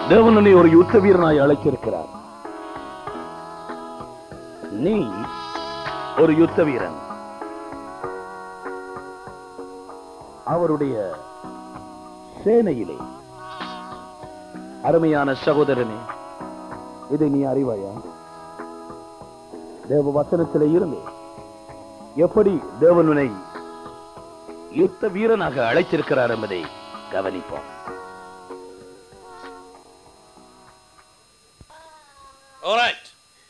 தேவன் உன்னை ஒரு யுத்த வீரனாய் அழைச்சிருக்கிறார் நீ ஒரு யுத்த வீரன் அவருடைய சேனையிலே அருமையான சகோதரனே இதை நீ அறிவாயா தேவ வசனத்திலே இருந்து எப்படி தேவனுனை யுத்த வீரனாக அழைத்திருக்கிறார் என்பதை கவனிப்போம் Alright.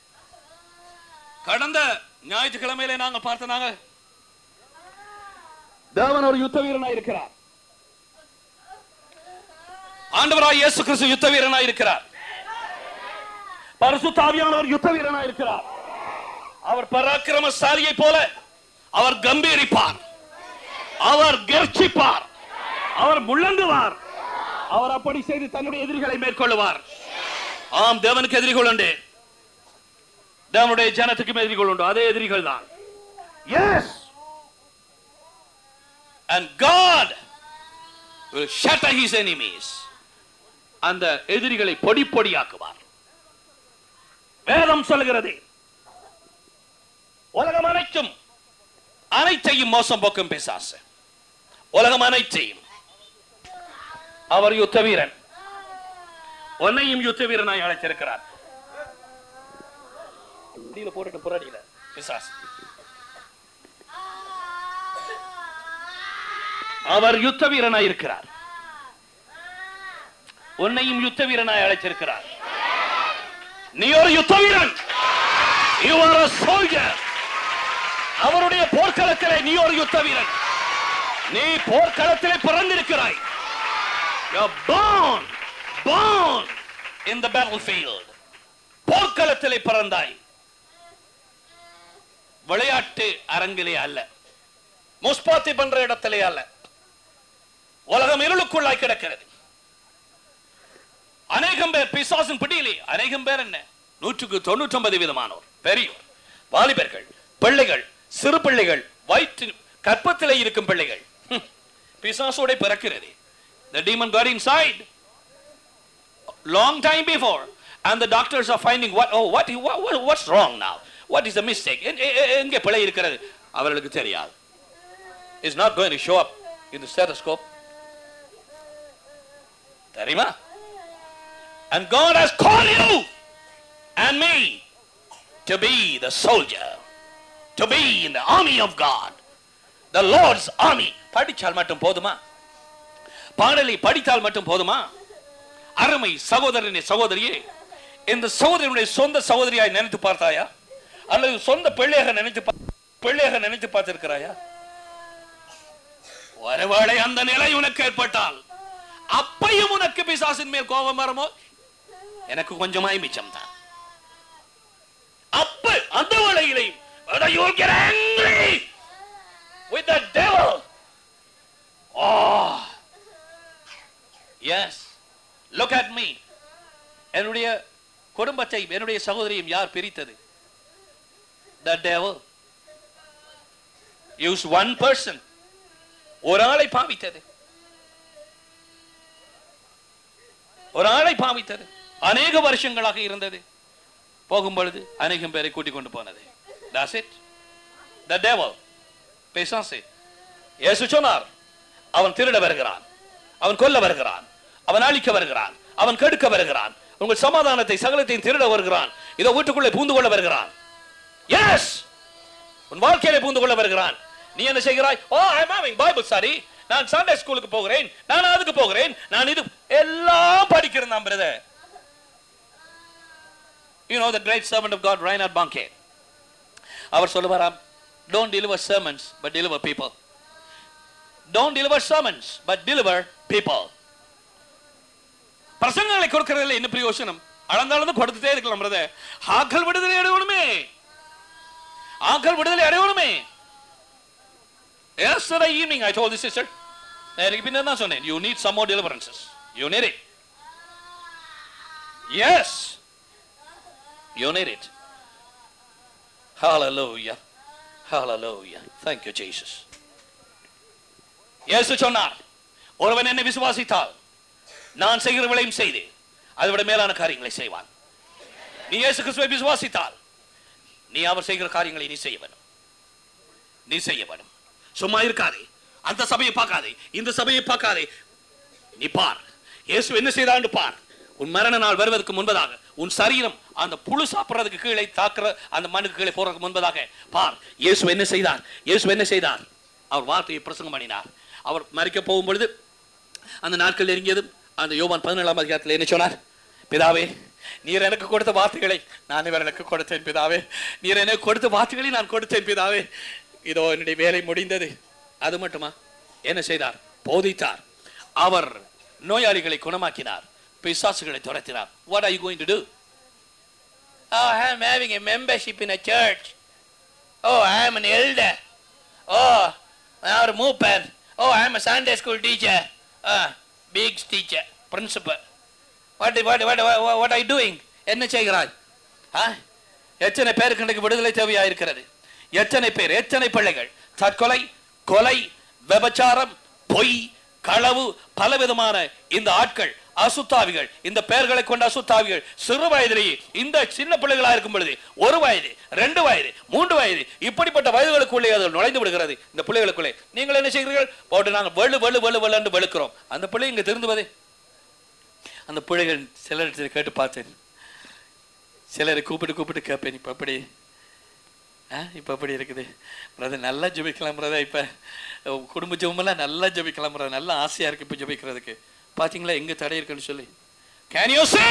கடந்த ஞாயிற்றுக்கிழமையிலே நாங்கள் பார்த்த நாங்கள் தேவன் ஒரு யுத்த வீரனாய் இருக்கிறார் ஆண்டவராய் இயேசு கிறிஸ்து யுத்த வீரனாய் இருக்கிறார் பரிசுத்தாவியானவர் யுத்த வீரனாய் இருக்கிறார் அவர் பராக்கிரமசாலியை போல அவர் கம்பீரிப்பார் அவர் கர்ச்சிப்பார் அவர் முழங்குவார் அவர் அப்படி செய்து தன்னுடைய எதிரிகளை மேற்கொள்ளுவார் ஆம் தேவனுக்கு எதிரிகள் உண்டு தேவனுடைய ஜனத்துக்கும் எதிரிகள் உண்டு அதே எதிரிகள் தான் yes and God will shatter his enemies அந்த எதிரிகளை பொடி பொடியாக்குவார் வேதம் சொல்கிறது உலகம் அனைத்தும் அனைத்தையும் மோசம் போக்கும் பிசாசு உலகம் அனைத்தையும் அவர் யுத்த வீரன் உன்னையும் யுத்த வீரனாய் அழைச்சிருக்கிறார் அடியில போட்டுட்டு புறடியில பிசாசு அவர் யுத்த வீரனாய் இருக்கிறார் உன்னையும் யுத்த வீரனாய் அழைச்சிருக்கிறார் நீ ஒரு யுத்த வீரன் You are a soldier. அவருடைய போர்க்களத்திலே நீ ஒரு யுத்த வீரன் நீ போர்க்களத்திலே பிறந்திருக்கிறாய் You're born, born in the battlefield. போர்க்களத்திலே பிறந்தாய் விளையாட்டு அரங்கிலே அல்ல முஸ்பாத்தி பண்ற இடத்திலே அல்ல உலகம் இருளுக்குள்ளாய் கிடக்கிறது அநேகம் பேர் பிசாசின் பிடியிலே அநேகம் பேர் என்ன நூற்றுக்கு தொண்ணூற்றி ஒன்பது விதமானோர் பெரியோர் வாலிபர்கள் பிள்ளைகள் சிறு பிள்ளைகள் வயிற்று கற்பத்திலே இருக்கும் பிள்ளைகள் ஹம், பிசாசோட பிறக்கிறது the demon got inside long time before and the doctors are finding what oh what, what, what what's wrong now what is the mistake எ- எ- எ- எங்கே பிழை இருக்கிறது அவர்களுக்கு தெரியாது is not going to show up in the stethoscope தெரியுமா and God has called you and me to be the soldier to be in the army of God the Lord's army படிச்சால் மட்டும் போதுமா பாடலை படித்தால் மட்டும் போதுமா அருமை சகோதரனே சகோதரியே இந்த சகோதரனுடைய சொந்த சகோதரியாய் நினைத்து பார்த்தாயா அல்லது சொந்த பிள்ளையாக நினைத்து பா- பிள்ளையாக நினைத்து பார்த்திருக்கிறாயா ஒருவேளை அந்த நிலை உனக்கு ஏற்பட்டால் அப்பையும் உனக்கு பிசாசின் மேல் கோபம் வருமோ எனக்கு கொஞ்சமாய் மிச்சம் தான் அப்ப அந்த வேளையிலையும் whether you get angry with the devil oh yes look at me என்னுடைய குடும்பத்தை என்னுடைய சகோதரியும் யார் பிரித்தது the devil use one person ஒரு ஆளை பாவித்தது ஒரு ஆளை பாவித்தது அநேக வருஷங்களாக இருந்தது போகும் பொழுது அநேகம் பேரை கூட்டிக் கொண்டு போனது That's it. The devil. பிசாசு இயேசு சொன்னார் அவன் திருட வருகிறான் அவன் கொல்ல வருகிறான் அவன் அழிக்க வருகிறான் அவன் கெடுக்க வருகிறான் உங்கள் சமாதானத்தை சகலத்தையும் திருட வருகிறான் இதோ வீட்டுக்குள்ளே பூந்து கொள்ள வருகிறான் எஸ் உன் வாழ்க்கையிலே பூந்து கொள்ள வருகிறான் நீ என்ன செய்கிறாய் oh I am having Bible study நான் சண்டே ஸ்கூலுக்கு போகிறேன் நான் அதுக்கு போகிறேன் நான் இது எல்லாம் படிக்கிறேன் நான் brother you know the great servant of God Reinhard Bonnke அவர் சொல்லுவாராம் don't deliver sermons but deliver people don't deliver sermons but deliver people பிரசங்கங்களை கொடுக்கறதுல என்ன பிரயோஜனம் அளந்தாளந்து கொடுத்துட்டே இருக்கலாம் பிரதர் ஆக்கள் விடுதலை அடையணுமே ஆக்கள் விடுதலை அடையணுமே yesterday evening I told this sister எனக்கு பின்ன தான் சொன்னேன் you need some more deliverances you need it yes you need it hallelujah hallelujah thank you Jesus இயேசு சொன்னார் ஒருவன் என்னை விசுவாசித்தால் நான் செய்கிறவளையும் செய்து அதை விட மேலான காரியங்களை செய்வான் நீ இயேசு கிறிஸ்துவை விசுவாசித்தால் நீ அவர் செய்கிற காரியங்களை நீ செய்ய வேண்டும் நீ செய்ய வேண்டும் சும்மா இருக்காதே அந்த சபையை பார்க்காதே இந்த சபையை பார்க்காதே நீ பார் இயேசு என்ன செய்தான்னு பார் உன் மரண நாள் வருவதற்கு முன்பதாக உன் சரீரம் அந்த புழு சாப்பிடுறதுக்கு கீழே தாக்குற அந்த மண்ணுக்கு கீழே போறதுக்கு முன்பதாக பார் இயேசு என்ன செய்தார் இயேசு என்ன செய்தார் அவர் வார்த்தையை பிரசங்கம் பண்ணினார் அவர் மறிக்க போகும் பொழுது அந்த நாட்கள் நெருங்கியதும் அந்த யோவான் பதினேழாம் அதிகாரத்தில் என்ன சொன்னார் பிதாவே நீர் எனக்கு கொடுத்த வார்த்தைகளை நான் இவர்களுக்கு கொடுத்தேன் பிதாவே நீர் எனக்கு கொடுத்த வார்த்தைகளை நான் கொடுத்தேன் பிதாவே இதோ என்னுடைய வேலை முடிந்தது அது மட்டுமா என்ன செய்தார் போதித்தார் அவர் நோயாளிகளை குணமாக்கினார் பிசாசுகளை துரத்தினார் what are you going to do oh i am having a membership in a church oh i am an elder oh i am a mooper oh i am a sunday school teacher ah big teacher principal what what what what, what are you doing என்ன செய்கிறாய் ஆ? எத்தனை பேருக்கு இன்றைக்கு விடுதலை தேவையா இருக்கிறது எத்தனை பேர் எத்தனை பிள்ளைகள் தற்கொலை கொலை விபச்சாரம் பொய் களவு பலவிதமான இந்த ஆட்கள் அசுத்தாவிகள் இந்த பெயர்களை கொண்ட அசுத்தாவிகள் சிறு வயதிலேயே இந்த சின்ன பிள்ளைகளா இருக்கும் பொழுது ஒரு வயது ரெண்டு வயது மூன்று வயது இப்படிப்பட்ட வயதுகளுக்குள்ளே அது நுழைந்து விடுகிறது இந்த பிள்ளைகளுக்குள்ளே நீங்கள் என்ன செய்கிறீர்கள் போட்டு நாங்கள் வெளு வெளு வெளு வெளு என்று வெளுக்கிறோம் அந்த பிள்ளை இங்க திருந்துவதே அந்த பிள்ளைகள் சிலர் கேட்டு பார்த்தேன் சிலரை கூப்பிட்டு கூப்பிட்டு கேட்பேன் இப்போ எப்படி ஆ இப்போ எப்படி இருக்குது பிரதர் நல்லா ஜெபிக்கலாம் பிரதர் இப்போ குடும்ப ஜெபமெல்லாம் நல்லா ஜெபிக்கலாம் பிரதர் நல்ல ஆசையாக இருக்குது இப்போ ஜெபிக்கிறதுக்கு பார்த்தீங்களா எங்கே தடை இருக்குன்னு சொல்லி கேன் யூ see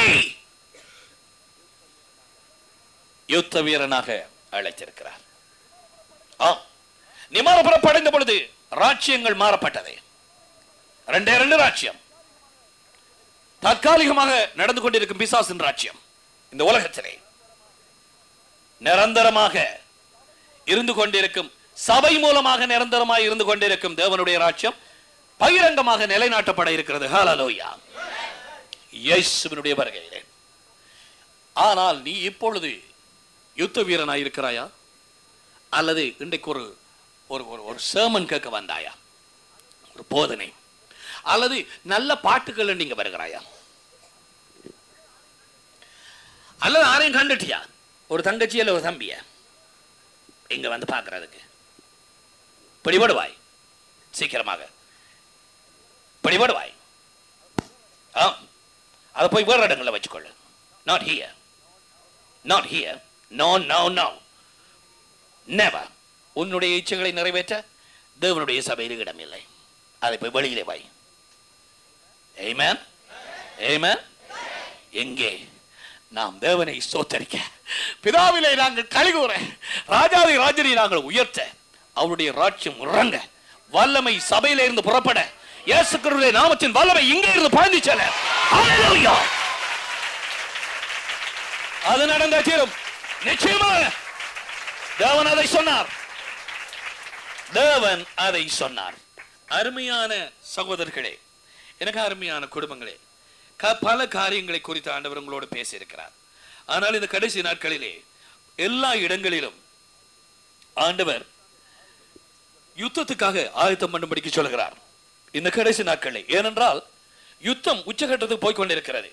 யுத்த வீரனாக அழைத்திருக்கிறார் ஆ நிமாரபுரம் படைந்த பொழுது ராஜ்யங்கள் மாறப்பட்டது ரெண்டே ரெண்டு ராஜ்யம் தற்காலிகமாக நடந்து கொண்டிருக்கும் பிசாசின் ராஜ்யம் இந்த உலகத்திலே நிரந்தரமாக இருந்து கொண்டிருக்கும் சபை மூலமாக நிரந்தரமாக இருந்து கொண்டிருக்கும் தேவனுடைய ராஜ்யம் பகிரங்கமாக நிலைநாட்டப்பட இருக்கிறது ஹalleluya இயேசுவினுடைய வருகையிலே ஆனால் நீ இப்பொழுது யுத்த வீரனாய் இருக்கிறாயா அல்லது இன்றைக்கு ஒரு ஒரு ஒரு ஒரு சேமன் கேட்க வந்தாயா ஒரு போதனை அல்லது நல்ல பாட்டுகள் நீங்க வருகிறாயா அல்லது யாரையும் கண்டுட்டியா ஒரு தங்கச்சி அல்ல ஒரு தம்பிய இங்க வந்து பார்க்கறதுக்கு பிடிபடுவாய் சீக்கிரமாக பிடிபடுவாய் ஆ அதை போய் வேறு இடங்களில் வச்சுக்கொள்ளு not here not here no no no never உன்னுடைய இச்சைகளை நிறைவேற்ற தேவனுடைய சபையில் இடமில்லை அதை போய் வெளியிலே வை Amen. Amen. எங்கே நாம் தேவனை சோத்தரிக்க பிதாவிலே நாங்கள் கலிகூற ராஜாதி ராஜனை நாங்கள் உயர்த்த அவருடைய ராஜ்யம் இறங்க வல்லமை சபையில இருந்து புறப்பட இயேசு கிறிஸ்துவின் நாமத்தின் வல்லமை இங்கே இருந்து பாய்ந்து செல்ல Hallelujah. அது நடந்த தீரும் நிச்சயமாக தேவன் அதை சொன்னார் தேவன் அதை சொன்னார் அருமையான சகோதரர்களே எனக்கு அருமையான குடும்பங்களே க- பல காரியங்களை குறித்து ஆண்டவர் உங்களோடு பேசியிருக்கிறார் ஆனால் இந்த கடைசி நாட்களிலே எல்லா இடங்களிலும் ஆண்டவர் யுத்தத்துக்காக ஆயத்தம் பண்ணும்படிக்கு சொல்கிறார் இந்த கடைசி நாட்களில் ஏனென்றால் யுத்தம் உச்சகட்டத்துக்கு போய் கொண்டிருக்கிறது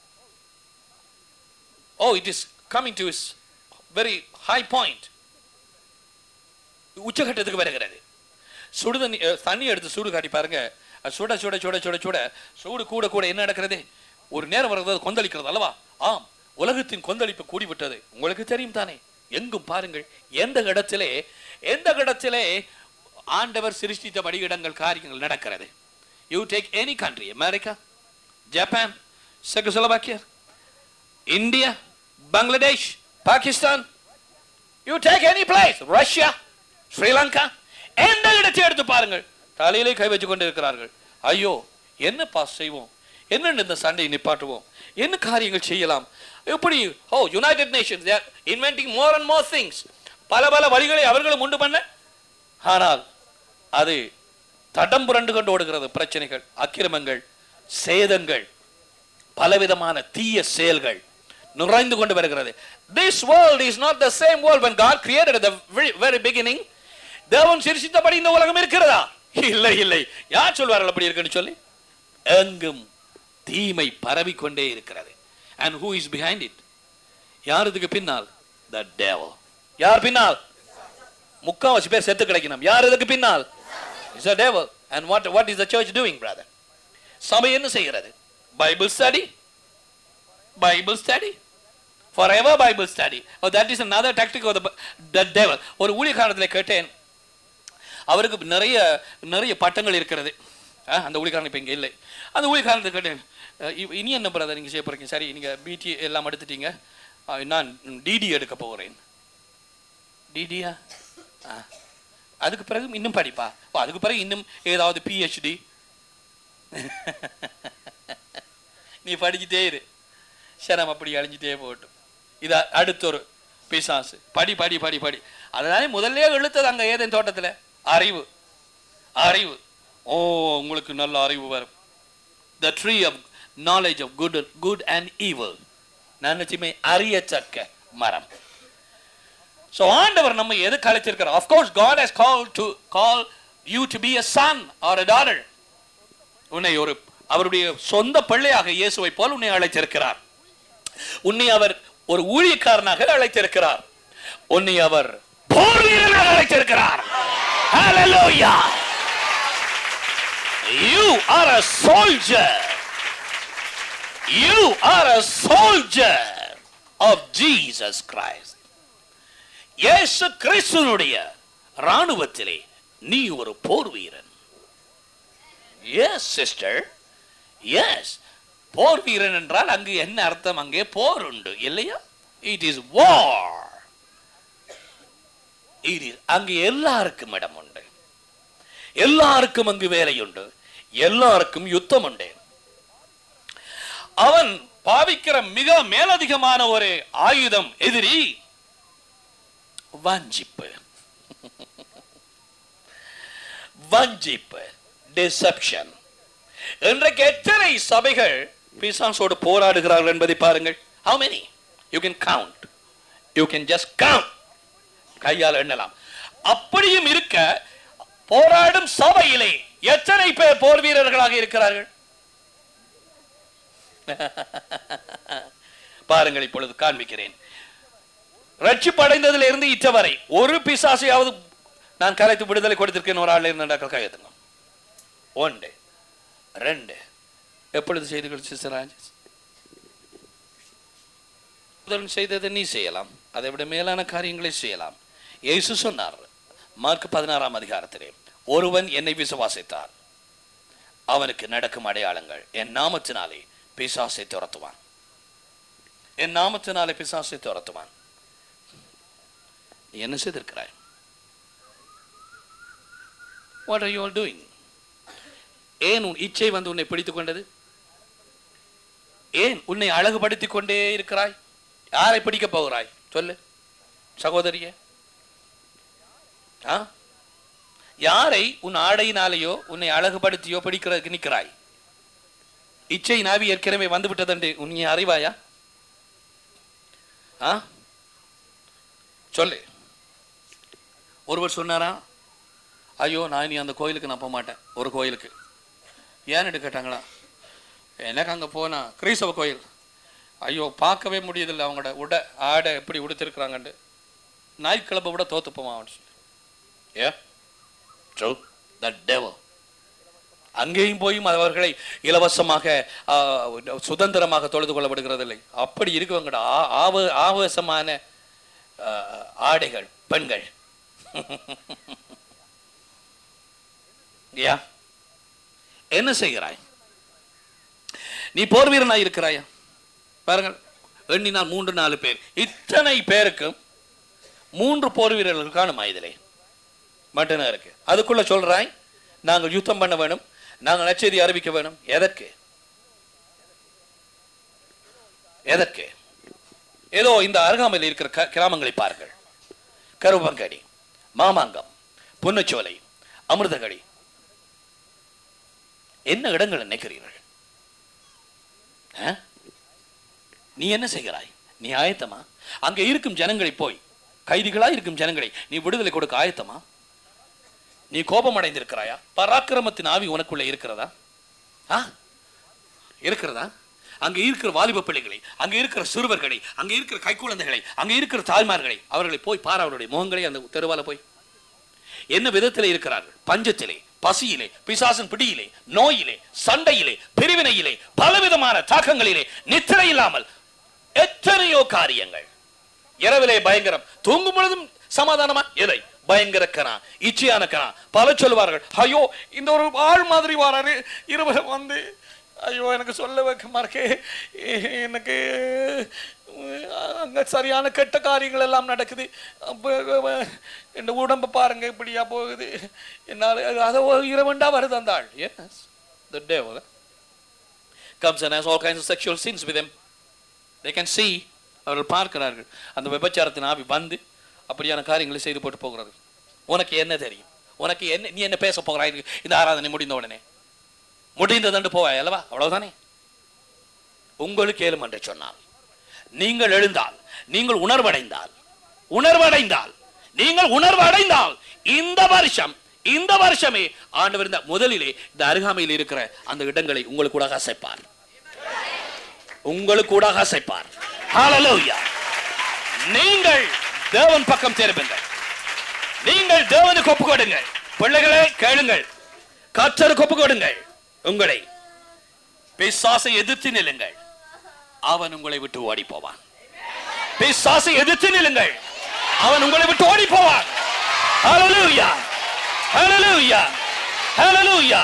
oh it is coming to is very high point உச்சகட்டத்துக்கு வருகிறது சுடு தண்ணி அஹ், தண்ணி எடுத்து சூடு காட்டி பாருங்க அது சுட சுட சுட சுட சுட சூடு கூட கூட என்ன நடக்கிறது ஒரு நேரம் வருகிறது கொந்தளிக்கிறது அல்லவா ஆம் உலகத்தின் கொந்தளிப்பு கூடிவிட்டது உங்களுக்கு தெரியும் தானே எங்கும் பாருங்கள் எந்த இடத்திலே எந்த இடத்திலே ஆண்டவர் சிருஷ்டித்தபடி இடங்கள் காரியங்கள் நடக்கிறது you take any country America Japan Czechoslovakia India Bangladesh Pakistan you take any place Russia Sri Lanka எந்த இடத்தை எடுத்து பாருங்கள் தலையிலே கை வச்சு கொண்டு இருக்கிறார்கள் ஐயோ என்ன பாஸ் செய்வோம் என்னென்ன இந்த சண்டையை நிப்பாட்டுவோம் என்ன காரியங்கள் செய்யலாம் எப்படி oh United Nations inventing more and more things பல பல வழிகளை அவர்களும் உண்டு பண்ண ஆனால் அது தடம் புரண்டு கொண்டு ஓடுகிறது பிரச்சனைகள் அக்கிரமங்கள் சேதங்கள் பலவிதமான தீய செயல்கள் நுழைந்து கொண்டு வருகிறது this world is not the same world when god created at the very, very beginning தேவன் சிரிசித்தபடி இந்த உலகம் இருக்கிறதா இல்லை இல்லை யார் சொல்வார்கள் அப்படி இருக்குன்னு சொல்லி எங்கும் தீமை பரவிக்கொண்டே இருக்கிறது and who is behind it யார் இதுக்கு பின்னால் த டேவல் யார் பின்னால் முக்காவாசி பேர் செத்து கிடைக்கணும் யார் இதுக்கு பின்னால் is a devil and what what is the church doing brother சபை என்ன செய்கிறது Bible study Bible study forever Bible study that is another tactic of the the devil ஒரு ஊழியக்காரத்தில் கேட்டேன் அவருக்கு நிறைய நிறைய பட்டங்கள் இருக்கிறது ஆ, அந்த ஊழியக்காரன் இப்போ இங்கே இல்லை அந்த ஊழியக்காரத்தை கேட்டேன் அஹ், இ- இனி என்ன பிரதர் நீங்கள் செய்ய போகிறீங்க சரி நீங்கள் பிடி எல்லாம் எடுத்துட்டீங்க ஆ, நான் டிடி எடுக்க போகிறேன் டிடியா ஆ அதுக்கு பிறகு இன்னும் படிப்பா ஓ அதுக்கு பிறகு இன்னும் ஏதாவது பிஹெச்டி நீ படிச்சுட்டே இரு சரம் அப்படி அழிஞ்சிட்டே போகட்டும் இது அ- அடுத்த ஒரு பிசாசு படி படி படி படி அதனால முதல்ல இழுத்தது அங்க ஏதேன் தோட்டத்துல அறிவு அறிவு ஓ உங்களுக்கு நல்ல அறிவு வரும் the tree of knowledge of good good and evil நினைச்சுமே அறியத்தக்க மரம் ஸோ ஆண்டவர் நம்ம எது கழிச்சிருக்கிறார் of course god has called to call you to be a son or a daughter உன்னை ஒரு அவருடைய சொந்த பிள்ளையாக இயேசுவை போல் உன்னை அழைத்திருக்கிறார் உன்னை அவர் ஒரு ஊழியக்காரனாக அழைத்திருக்கிறார் உன்னை அவர் போர் வீரனாக அழைத்திருக்கிறார் Hallelujah. You are a soldier. You are a soldier of Jesus Christ. இயேசு கிறிஸ்துனுடைய ராணுவத்திலே நீ ஒரு போர் வீரன் எஸ் சிஸ்டர் எஸ் போர் வீரன் என்றால் அங்கு என்ன அர்த்தம் அங்கே போர் உண்டு இல்லையா இட் இஸ் வார் இது அங்கு எல்லாருக்கும் இடம் உண்டு எல்லாருக்கும் அங்கு வேலை உண்டு எல்லாருக்கும் யுத்தம் உண்டு அவன் பாவிக்கிற மிக மேலதிகமான ஒரு ஆயுதம் எதிரி வஞ்சிப்பு வஞ்சிப்பு டிசெப்ஷன் இன்றைக்கு எத்தனை சபைகள் பிசாசோடு போராடுகிறார்கள் என்பதை பாருங்கள் how many you can count you can just count கையால் எண்ணலாம் அப்படியும் இருக்க போராடும் சபையிலே எத்தனை பேர் போர் வீரர்களாக இருக்கிறார்கள் பாருங்கள் இப்பொழுது காண்பிக்கிறேன் ரட்சிப்படைந்ததில் இருந்து இற்ற வரை ஒரு பிசாசையாவது நான் கலைத்து விடுதலை கொடுத்திருக்கேன் ஒரு ஆள் இருந்தால் கையெழுத்துங்க ஒன்று ரெண்டு எப்பொழுது செய்துகள் சிஸ்டராஜ் முதல் செய்ததை நீ செய்யலாம் அதை விட மேலான காரியங்களை செய்யலாம் இயேசு சொன்னார் மார்க் பதினாறாம் அதிகாரத்திலே ஒருவன் என்னை விசுவாசித்தார் அவனுக்கு நடக்கும் அடையாளங்கள் என் நாமத்தினாலே பிசாசை துரத்துவான் என் நாமத்தினாலே பிசாசை துரத்துவான் நீ என்ன செய்திருக்கிறாய் what are you all doing ஏன் உன் இச்சை வந்து உன்னை பிடித்துக் கொண்டது ஏன் உன்னை அழகுபடுத்திக் கொண்டே இருக்கிறாய் யாரை பிடிக்க போகிறாய் சொல்லு சகோதரியே ஆ யாரை உன் ஆடையினாலேயோ உன்னை அழகுபடுத்தியோ பிடிக்கிறதுக்கு நிற்கிறாய் இச்சை நாவி ஏற்கனவே வந்து விட்டதென்று உன் நீ அறிவாயா ஆ சொல்லு ஒருவர் சொன்னாரா ஐயோ நான் இனி அந்த கோயிலுக்கு நான் போக மாட்டேன் ஒரு கோயிலுக்கு ஏன்னு கேட்டாங்களா எனக்கு அங்கே போனா கிறிஸ்தவ கோயில் ஐயோ பார்க்கவே முடியுதில்ல அவங்களோட உட ஆடை எப்படி உடுத்திருக்கிறாங்கன்ட்டு நாய்க்கிழமை விட தோத்து போவான் அவன் சொல்லி ஏ ட்ரூ த டெவல் அங்கேயும் போயும் அவர்களை இலவசமாக ஆ, சுதந்திரமாக தொழுது கொள்ளப்படுகிறதில்லை அப்படி இருக்கவங்கட ஆ- ஆவ ஆவேசமான ஆ, ஆடைகள் பெண்கள் யா என்ன செய்கிறாய் நீ போர் வீரனாய் இருக்கிறாயா பாருங்கள் எண்ணினால் மூன்று நாலு பேர் இத்தனை பேருக்கும் மூன்று போர் வீரர்கள் காணுமா இதிலே மட்டும்தான் இருக்கு அதுக்குள்ள சொல்றாய் நாங்கள் யுத்தம் பண்ண வேணும் நாங்கள் நச்செய்தி அறிவிக்க வேணும் எதற்கு எதற்கு ஏதோ இந்த அருகாமையில் இருக்கிற க- கிராமங்களை பாருங்கள் கருவங்கடி மாமாங்கம் புன்னச்சோலை அமிர்தகடி என்ன இடங்கள் நினைக்கிறீர்கள் ஆ? நீ என்ன செய்கிறாய் நீ ஆயத்தமா அங்க இருக்கும் ஜனங்களை போய் கைதிகளா இருக்கும் ஜனங்களை நீ விடுதலை கொடுக்க ஆயத்தமா நீ கோபம் அடைந்திருக்கிறாயா பராக்கிரமத்தின் ஆவி உனக்குள்ள இருக்கிறதா ஆ இருக்கிறதா அங்க இருக்கிற வாலிப பிள்ளைகளை அங்க இருக்கிற சிறுவர்களை அங்க இருக்கிற கைக்குழந்தைகளை அங்க இருக்கிற தாய்மார்களை அவர்களை போய் பார் அவருடைய முகங்களை அந்த தெருவால போய் என்ன விதத்திலே இருக்கிறார்கள் பஞ்சத்திலே பசியிலே பிசாசின் பிடியிலே நோயிலே சண்டையிலே பிரிவினையிலே பலவிதமான தாக்கங்களிலே நித்திரை இல்லாமல் எத்தனையோ காரியங்கள் இரவிலே பயங்கரம் தூங்கும் பொழுதும் சமாதானமா எதை பயங்கர கனா இச்சையான கனா பல சொல்லுவார்கள் ஐயோ இந்த ஒரு ஆள் மாதிரி வராரு இருவர் வந்து ஐயோ எனக்கு சொல்ல வைக்கமா இருக்கே எ- எனக்கு அஹ், அங்க சரியான கெட்ட காரியங்கள் எல்லாம் நடக்குது அப்ப, அஹ், இந்த உடம்பை பாருங்க இப்படியா போகுது என்னால் அதை இரவண்டா வருது அந்த ஆள் yes the devil comes and has all kinds of sexual sins with him they can see அவர்கள் பார்க்கிறார்கள் அந்த விபச்சாரத்தின் ஆவி வந்து அப்படியான காரியங்களை செய்து போட்டு போகிறார்கள் உனக்கு என்ன தெரியும் உனக்கு என்ன நீ என்ன பேச போகிறாய் இந்த ஆராதனை முடிந்த உடனே முடிந்ததண்டு போவாய் அல்லவா அவ்வளவுதானே உங்களுக்கு ஏழும் என்று சொன்னால் நீங்கள் எழுந்தால் நீங்கள் உணர்வடைந்தால் உணர்வடைந்தால் நீங்கள் உணர்வடைந்தால் இந்த வருஷம் இந்த வருஷமே ஆண்டவர் இந்த முதலிலே இந்த அருகாமையில் இருக்கிற அந்த இடங்களை உங்களுக்கு கூட அசைப்பார் உங்களுக்கு கூட அசைப்பார் ஹalleluya நீங்கள் தேவன் பக்கம் திரும்புங்கள் நீங்கள் தேவனுக்கு ஒப்பு கொடுங்கள் பிள்ளைகளே கேளுங்கள் கர்த்தருக்கு ஒப்பு கொடுங்கள் உங்களை பிசாசை எதிர்த்து நில்லுங்கள் அவன் உங்களை விட்டு ஓடி போவான் பிசாசை எதிர்த்து நில்லுங்கள் அவன் உங்களை விட்டு ஓடி போவான் ஹalleluya ஹalleluya ஹalleluya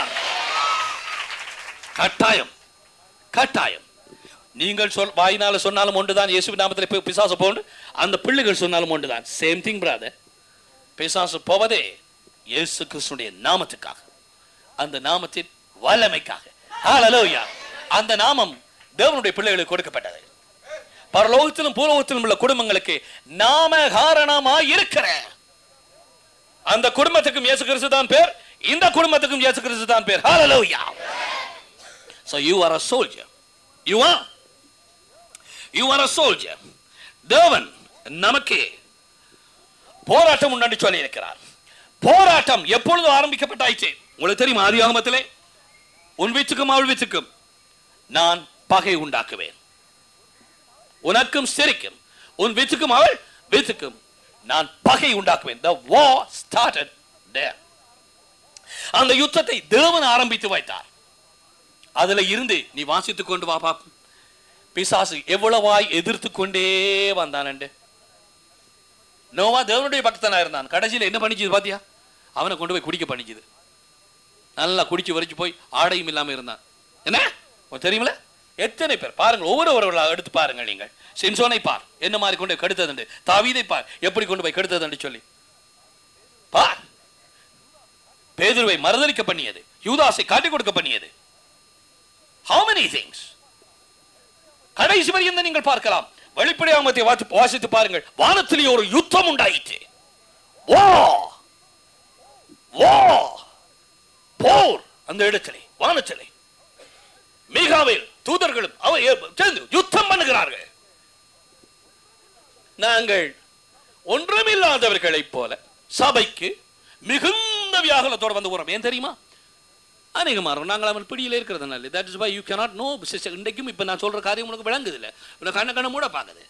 கட்டாயம் கட்டாயம் நீங்கள் சொல் வாயினால சொன்னாலும் ஒன்றுதான் இயேசு நாமத்தில் போய் பிசாசு போன்று அந்த பிள்ளைகள் சொன்னாலும் ஒன்றுதான் சேம் திங் பிரதர் பிசாசு போவதே இயேசு கிறிஸ்துடைய நாமத்துக்காக அந்த நாமத்தின் வல்லமைக்காக ஹalleluya அந்த நாமம் தேவனுடைய பிள்ளைகளுக்கு கொடுக்கப்பட்டது பரலோகத்திலும் பூலோகத்திலும் உள்ள குடும்பங்களுக்கு நாம காரணமாய் இருக்கிற அந்த குடும்பத்துக்கும் இயேசு கிறிஸ்து தான் பேர் இந்த குடும்பத்துக்கும் இயேசு கிறிஸ்து தான் பேர் ஹalleluya so you are a soldier you are you are a soldier தேவன் நமக்கு போராட்டம் உண்டு சொல்லி இருக்கிறார் போராட்டம் எப்பொழுது ஆரம்பிக்கப்பட்டாயிற்று உங்களுக்கு தெரியுமா ஆதி ஆகமத்திலே உன் வீச்சுக்கும் அவள் வீச்சுக்கும் நான் பகை உண்டாக்குவேன் உனக்கும் சிரிக்கும் உன் வீச்சுக்கும் அவள் வீச்சுக்கும் நான் பகை உண்டாக்குவேன் the war started there அந்த யுத்தத்தை தேவன் ஆரம்பித்து வைத்தார் அதுல இருந்து நீ வாசித்துக் கொண்டு வா பாப்போம் பிசாசு எவ்வளவாய் எதிர்த்து கொண்டே வந்தானண்டு நோவா தேவனுடைய பக்தனா இருந்தான் கடைசியில் என்ன பண்ணிச்சுது பாத்தியா அவனை கொண்டு போய் குடிக்க பண்ணிச்சுது நல்லா குடிச்சு வரிச்சு போய் ஆடையும் இல்லாம இருந்தான் என்ன உனக்கு தெரியுமில எத்தனை பேர் பாருங்கள் ஒவ்வொருவர்களாக எடுத்து பாருங்கள் நீங்கள் சிம்சோனை பார் என்ன மாதிரி கொண்டு போய் கெடுத்ததுண்டு தாவீதை பார் எப்படி கொண்டு போய் கெடுத்ததுண்டு சொல்லி பார் பேதுருவை மறுதலிக்க பண்ணியது யூதாசை காட்டிக் கொடுக்க பண்ணியது how many things கடைசி வரையும் நீங்கள் பார்க்கலாம் வெளிப்படையாமத்தை வாசி- வாசித்து பாருங்கள் வானத்திலே ஒரு யுத்தம் உண்டாயிற்று வா வா போர் அந்த இடத்திலே வானத்திலே மீகாவில் தூதர்களும் அவர் ஏ- சேர்ந்து யுத்தம் பண்ணுகிறார்கள் நாங்கள் ஒன்றுமில்லாதவர்களைப் போல சபைக்கு மிகுந்த வியாகுலத்தோடு வந்து போறோம் ஏன் தெரியுமா அநேகமாக நாங்கள் அவன் பிடியில இருக்கிறதுனால that is why you cannot no sister இன்றைக்கும் இப்போ நான் சொல்ற காரியம் உனக்கு விளங்குது இல்லை உனக்கு கண்ண கண்ண மூட பார்க்குது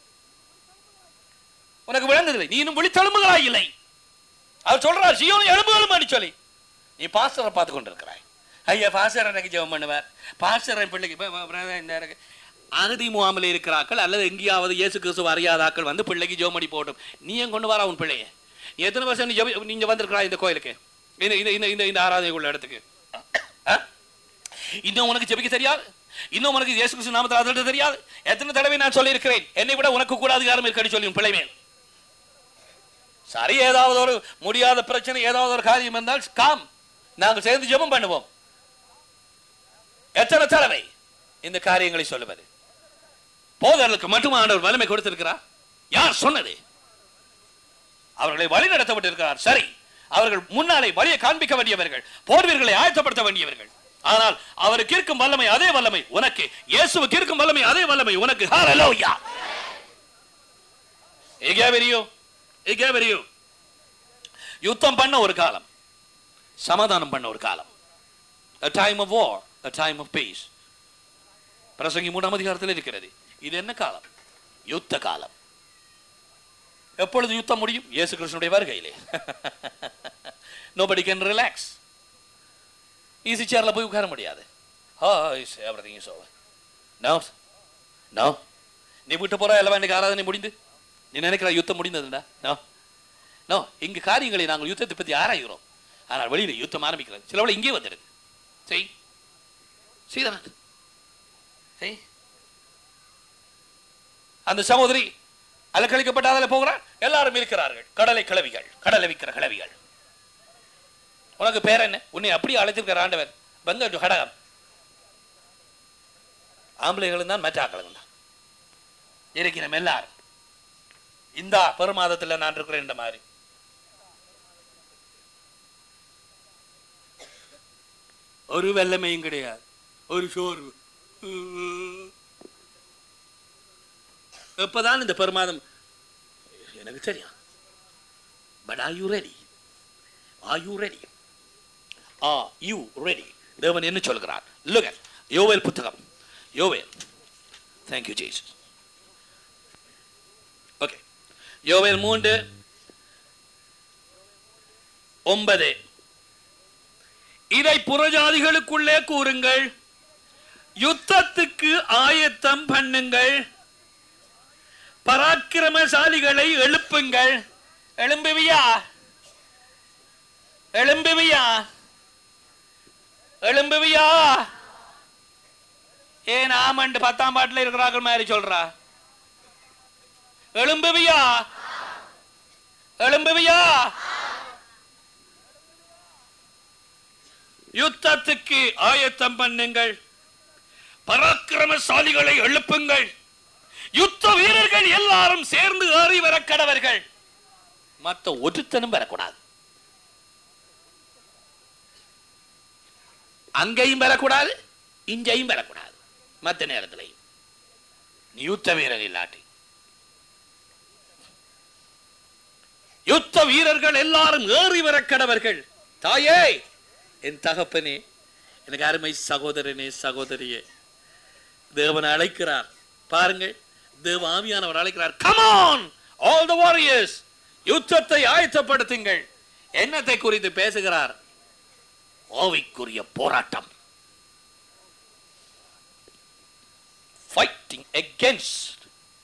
உனக்கு விளங்குதில்லை நீ இன்னும் விழித்தெலும்புகளா இல்லை அவர் சொல்றார் சியோன் எலும்புகளும் அடி சொல்லி நீ பாஸ்டரை பார்த்து கொண்டிருக்கிறாய் ஐயா பாஸ்டர் எனக்கு ஜெபம் பண்ணுவார் பாஸ்டர் என் பிள்ளைக்கு இப்ப வ- brother இந்த இருக்கு. அகதி முகாமில் இருக்கிறாக்கள் அல்லது எங்கேயாவது இயேசு கிறிஸ்து அறியாதாக்கள் வந்து பிள்ளைக்கு ஜெபம் பண்ணி போகட்டும் நீ ஏன் கொண்டு வர உன் பிள்ளைய நீ எத்தனை வருஷம் நீ ஜெபி- நீங்க வந்திருக்கிறா இந்த கோயிலுக்கு இந்த இந்த இந்த இந்த இந்த ஆராதனை உள்ள இடத்துக்கு ஆ? இன்னும் உனக்கு ஜெபிக்க தெரியாது இன்னும் உனக்கு இயேசு கிறிஸ்து நாமத்தில் அதற்கு தெரியாது எத்தனை தடவை நான் சொல்லியிருக்கிறேன் என்னை விட உனக்கு கூட அதிகாரம் இருக்கடி சொல்லி உன் பிள்ளை மேல் சரி ஏதாவது ஒரு முடியாத பிரச்சனை ஏதாவது ஒரு காரியம் இருந்தால் காம் நாங்கள் சேர்ந்து ஜெபம் பண்ணுவோம் எத்தனை தடவை இந்த காரியங்களை சொல்லுவது போதர்களுக்கு மட்டும் ஆண்டவர் வலிமை கொடுத்திருக்கிறார் யார் சொன்னது அவர்களை வழி நடத்தப்பட்டிருக்கிறார் சரி அவர்கள் முன்னாலே வழியை காண்பிக்க வேண்டியவர்கள் போர்வீர்களை ஆயத்தப்படுத்த வேண்டியவர்கள் ஆனால் அவருக்கு இருக்கும் வல்லமை அதே வல்லமை உனக்கு இயேசுவுக்கு இருக்கும் வல்லமை அதே வல்லமை உனக்கு ஹalleluya எகேவரியோ எகேவரியோ யுத்தம் பண்ண ஒரு காலம் சமாதானம் பண்ண ஒரு காலம் a time of war a time of peace பிரசங்கி மூணாம் அதிகாரத்தில் இருக்கிறது இது என்ன காலம் யுத்த காலம் எப்பொழுது யுத்தம் முடியும் இயேசு கிருஷ்ணனுடைய வருகையிலே நோபடி கேன் ரிலாக்ஸ் ஈஸி சேர்ல போய் உட்கார முடியாது ah is everything is over no no நீ விட்டு போற எல்லாம் இன்னைக்கு ஆராதனை முடிந்து நீ நினைக்கிற யுத்தம் முடிந்ததுடா நோ நோ இங்கு காரியங்களை நாங்கள் யுத்தத்தை பற்றி ஆராய்கிறோம் ஆனால் வெளியில யுத்தம் ஆரம்பிக்கிறது சிலவளை இங்கே வந்துடுது செய் செய்தான் செய் அந்த சகோதரி அலக்கழிக்கப்பட்ட அதில் போகிறார் எல்லாரும் இருக்கிறார்கள் கடலை கிளவிகள் கடலை விற்கிற கிளவிகள் உனக்கு பேர் என்ன உன்னை அப்படி அழைத்திருக்கிற ஆண்டவர் பங்க கடகம் ஆம்பளைகளும் தான் மற்ற ஆக்களும் தான் இருக்கிறோம் எல்லாரும் இந்த பெருமாதத்தில் நான் இருக்கிறேன் இந்த மாதிரி ஒரு வெள்ளமையும் கிடையாது ஒரு சோர்வு எப்பதான் இந்த பெருமாதம் எனக்கு தெரியும் but are you ready are you ready are you ready தேவன் என்ன சொல்கிறார் லுகர் யோவேல் புத்தகம் யோவேல் தேங்க்யூ ஜேசஸ் ஓகே யோவேல் மூன்று ஒன்பது இதை புறஜாதிகளுக்குள்ளே கூறுங்கள் யுத்தத்துக்கு ஆயத்தம் பண்ணுங்கள் பராக்கிரமசாலிகளை எழுப்புங்கள் எழும்புவியா எழும்புவியா எழும்புவியா ஏன் ஆமண்டு பத்தாம் பாட்டுல இருக்கிறார்கள் மாதிரி சொல்றா எழும்புவியா எழும்புவியா யுத்தத்துக்கு ஆயத்தம் பண்ணுங்கள் பராக்கிரமசாலிகளை எழுப்புங்கள் யுத்த வீரர்கள் எல்லாரும் சேர்ந்து ஏறி வர கடவர்கள் மத்த ஒருத்தனும் வரக்கூடாது அங்கேயும் வரக்கூடாது இங்கேயும் வரக்கூடாது மத்த நேரத்திலையும் நீ யுத்த வீரர் இல்லாட்டி யுத்த வீரர்கள் எல்லாரும் ஏறி வர கடவர்கள் தாயே என் தகப்பனே எனக்கு அருமை சகோதரனே சகோதரியே தேவன் அழைக்கிறார் பாருங்கள் தேவ ஆவியானவர் அழைக்கிறார் கமான் ஆல் த வாரியர்ஸ் யுத்தத்தை ஆயத்தப்படுத்துங்கள் என்னத்தை குறித்து பேசுகிறார் ஆவிக்குரிய போராட்டம் ஃபைட்டிங் against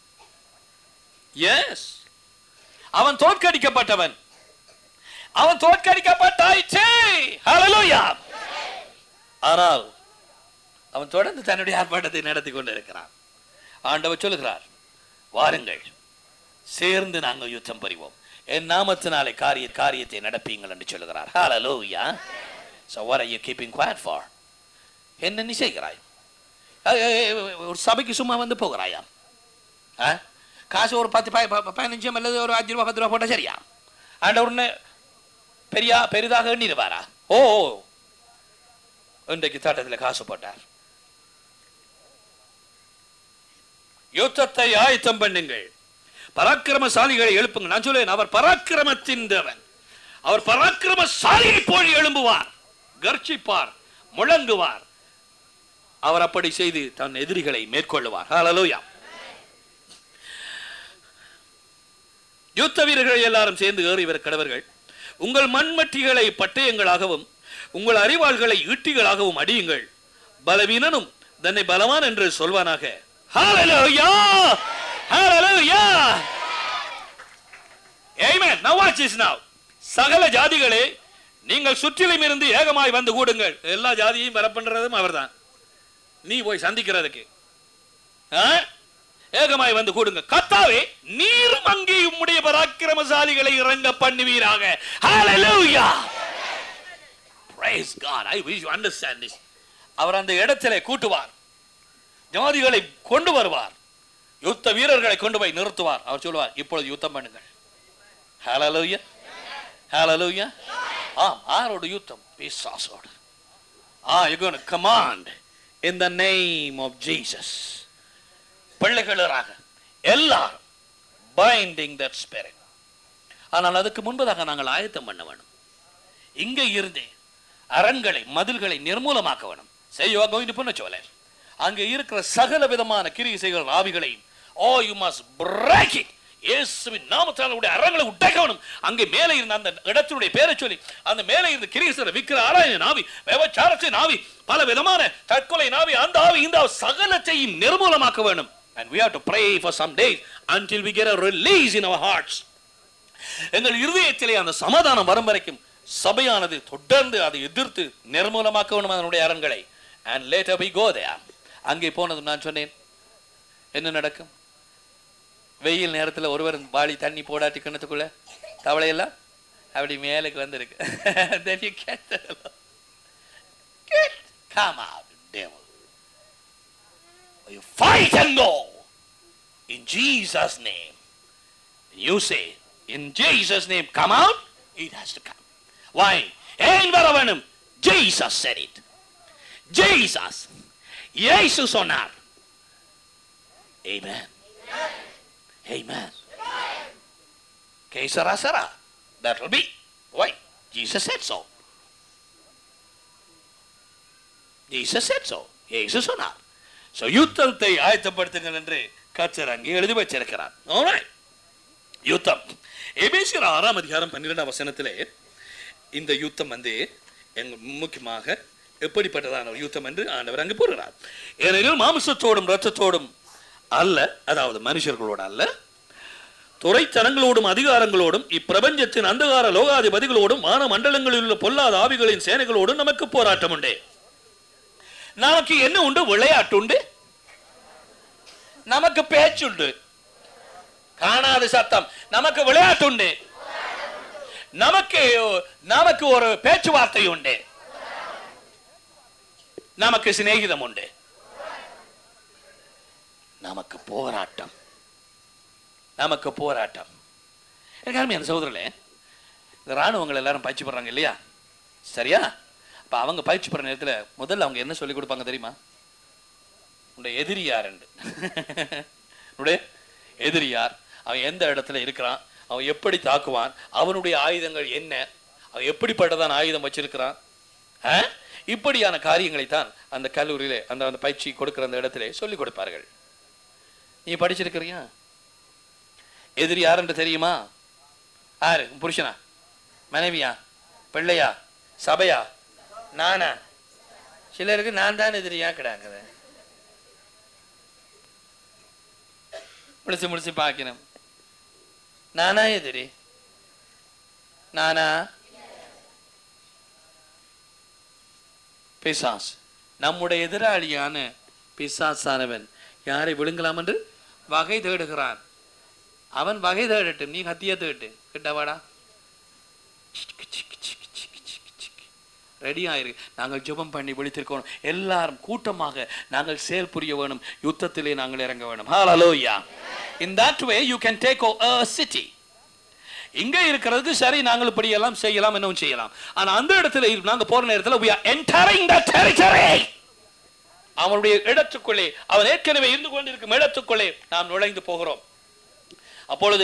எஸ் அவன் தோற்கடிக்கப்பட்டவன் அவன் தோற்கடிக்கப்பட்டாயிற்றே ஹalleluya ஆனால் அவன் தொடர்ந்து தன்னுடைய ஆர்ப்பாட்டத்தை நடத்தி கொண்டிருக்கிறான் ஆண்டவர் சொல்லுகிறார் வாருங்கள் சேர்ந்து நாங்கள் யுத்தம் புரிவோம் என் நாமத்தினாலே காரிய காரியத்தை நடப்பீங்கள் என்று சொல்லுகிறார் ஹalleluya so what are you keeping quiet for என்ன நீ செய்கிறாய் அஹ், அஹ், அஹ், ஒரு சபைக்கு சும்மா வந்து போகிறாயா ஆ? காசு ஒரு பத்து ப- ப- பதினஞ்சு அல்லது ஒரு அஞ்சு ரூபா பத்து ரூபா போட்டா சரியா ஆண்டவர்னு பெரியா பெரிதாக எண்ணிடுவாரா ஓ ஓ. இன்றைக்கு தட்டத்தில் காசு போட்டார் யுத்தத்தை ஆயத்தம் பண்ணுங்கள் பராக்கிரமசாலிகளை எழுப்புங்கள் நான் சொல்லேன் அவர் பராக்கிரமத்தின் தேவன் அவர் பராக்கிரமசாலியை போல் எழும்புவார் கர்ச்சிப்பார் முழங்குவார் அவர் அப்படி செய்து தன் எதிரிகளை மேற்கொள்ளுவார் ஹalleluya யுத்த வீரர்கள் எல்லாரும் சேர்ந்து ஏறி வர கடவர்கள் உங்கள் மண்மட்டிகளை பட்டயங்களாகவும் உங்கள் அறிவாள்களை ஈட்டிகளாகவும் அடியுங்கள் பலவீனனும் தன்னை பலவான் என்று சொல்வானாக ஹalleluya ஹalleluya Amen. Now watch this now. சகல ஜாதிகளே நீங்கள் சுற்றிலும் இருந்து ஏகமாய் வந்து கூடுங்கள் எல்லா ஜாதியையும் வர பண்றதும் அவர்தான் நீ போய் சந்திக்கிறதுக்கு ஆ? ஏகமாய் வந்து கூடுங்க கத்தாவே நீரும் அங்கே உம்முடைய பராக்கிரமசாலிகளை இறங்க பண்ணுவீராக ஹalleluya praise god i wish you understand this அவர் அந்த இடத்திலே கூட்டுவார் ஜாதிகளை கொண்டு வருவார் யுத்த வீரர்களை கொண்டு போய் நிறுத்துவார் அவர் சொல்லுவார் இப்பொழுது யுத்தம் பண்ணுங்கள் ஹalleluya ஹalleluya ஆம் ஆரோடு யுத்தம் பிசாசோடு are you gonna command in the name of Jesus பிள்ளைகளாக எல்லாரும் பைண்டிங் தட் ஸ்பிரிட் ஆனால் அதுக்கு முன்பதாக நாங்கள் ஆயத்தம் பண்ண வேணும் இங்கே இருந்தே அரண்களை மதில்களை நிர்மூலமாக்க வேணும் say you are going to punachole அங்கே இருக்கிற சகல விதமான கிரிசைகள் ஆவிகளையும் oh you must break it இயேசுவின் நாமத்தால் உடைய அரங்களை உடைக்கணும் அங்கே மேலே இருந்த அந்த இடத்தினுடைய பேரை சொல்லி அந்த மேலே இருந்த கிரீசரை விக்கிர ஆராய நாவி விபச்சாரத்தின் ஆவி பல விதமான தற்கொலை நாவி அந்த ஆவி இந்த ஆவி சகலத்தையும் நிர்மூலமாக்க வேண்டும் and we have to pray for some days until we get a release in our hearts எங்கள் இருதயத்திலே அந்த சமாதானம் வரும் வரைக்கும் சபையானது தொடர்ந்து அதை எதிர்த்து நிர்மூலமாக்க வேண்டும் அதனுடைய அரண்களை and later we go there அங்கே போனதும் நான் சொன்னேன் என்ன நடக்கும் வெயில் நேரத்தில் ஒருவர் வாளி தண்ணி போடாட்டி கிணத்துக்குள்ள தவளையெல்லாம் அப்படி மேலுக்கு வந்திருக்கு then you get the get come out devil you fight and go in Jesus name you say in Jesus name come out it has to come why ஏன் வர வேணும் Jesus said it Jesus இயேசு சொன்னார் amen amen que será será that will be why Jesus said so Jesus said so இயேசு சொன்னார் so யுத்தத்தை ஆயத்தப்படுத்துங்கள் என்று கர்த்தர் அங்கே எழுதி வச்சிருக்கிறார் alright யுத்தம் எபேசியர் ஆறாம் அதிகாரம் பன்னிரெண்டாம் வசனத்திலே இந்த யுத்தம் வந்து எங்க முக்கியமாக எப்படிப்பட்டதான ஒரு யுத்தம் என்று ஆண்டவர் அங்கு கூறுகிறார் ஏனெனில் மாமிசத்தோடும் இரத்தத்தோடும் அல்ல அதாவது மனுஷர்களோடு அல்ல துறைத்தனங்களோடும் அதிகாரங்களோடும் இப்பிரபஞ்சத்தின் அந்தகார லோகாதிபதிகளோடும் வான மண்டலங்களில் உள்ள பொல்லாத ஆவிகளின் சேனைகளோடும் நமக்கு போராட்டம் உண்டு நமக்கு என்ன உண்டு விளையாட்டு உண்டு நமக்கு பேச்சுண்டு காணாத சத்தம் நமக்கு விளையாட்டு உண்டு நமக்கு நமக்கு ஒரு பேச்சுவார்த்தை உண்டு நமக்கு சிநேகிதம் உண்டு நமக்கு போராட்டம் நமக்கு போராட்டம் எனக்கு அருமையான சகோதரர்களே இந்த ராணுவங்கள் எல்லாரும் பயிற்சி பண்றாங்க இல்லையா சரியா அப்ப அவங்க பயிற்சி பண்ற நேரத்துல முதல்ல அவங்க என்ன சொல்லி கொடுப்பாங்க தெரியுமா உன்னுடைய எதிரி யாருண்டு உன்னுடைய எதிரி யார் அவன் எந்த இடத்துல இருக்கிறான் அவன் எப்படி தாக்குவான் அவனுடைய ஆயுதங்கள் என்ன அவன் எப்படிப்பட்டதான் ஆயுதம் வச்சிருக்கிறான் ஆ? இப்படியான காரியங்களை தான் அந்த கல்லூரியிலே அந்த அந்த பயிற்சி கொடுக்கிற அந்த இடத்திலே சொல்லிக் கொடுப்பார்கள் நீ படிச்சிருக்கிறியா எதிரி யாருன்னு தெரியுமா யாரு உன் புருஷனா மனைவியா பிள்ளையா சபையா நானா சிலருக்கு நான் தான் எதிரியா கிடாங்குது முடிச்சு முடிச்சு பார்க்கணும் நானா எதிரி நானா பிசாஸ் நம்முடைய எதிராளியான பிசாசானவன் யாரை விழுங்கலாம் என்று வகை தேடுகிறான் அவன் வகை தேடட்டும் நீ கத்திய தேட்டு கிட்டவாடா ரெடி ஆயிரு நாங்கள் ஜெபம் பண்ணி விழித்திருக்கணும் எல்லாரும் கூட்டமாக நாங்கள் செயல் புரிய வேணும் யுத்தத்திலே நாங்கள் இறங்க வேணும் ஹalleluya in that way you can take a city இங்க இருக்கிறதுக்கு சரி நாங்கள் இப்படி எல்லாம் செய்யலாம் என்னவும் செய்யலாம் ஆனா அந்த இடத்துல இரு- நாங்க போற நேரத்துல we are entering the territory அவனுடைய இடத்துக்குள்ளே அவன் ஏற்கனவே இருந்து கொண்டிருக்கும் இடத்துக்குள்ளே நாம் நுழைந்து போகிறோம் அப்பொழுது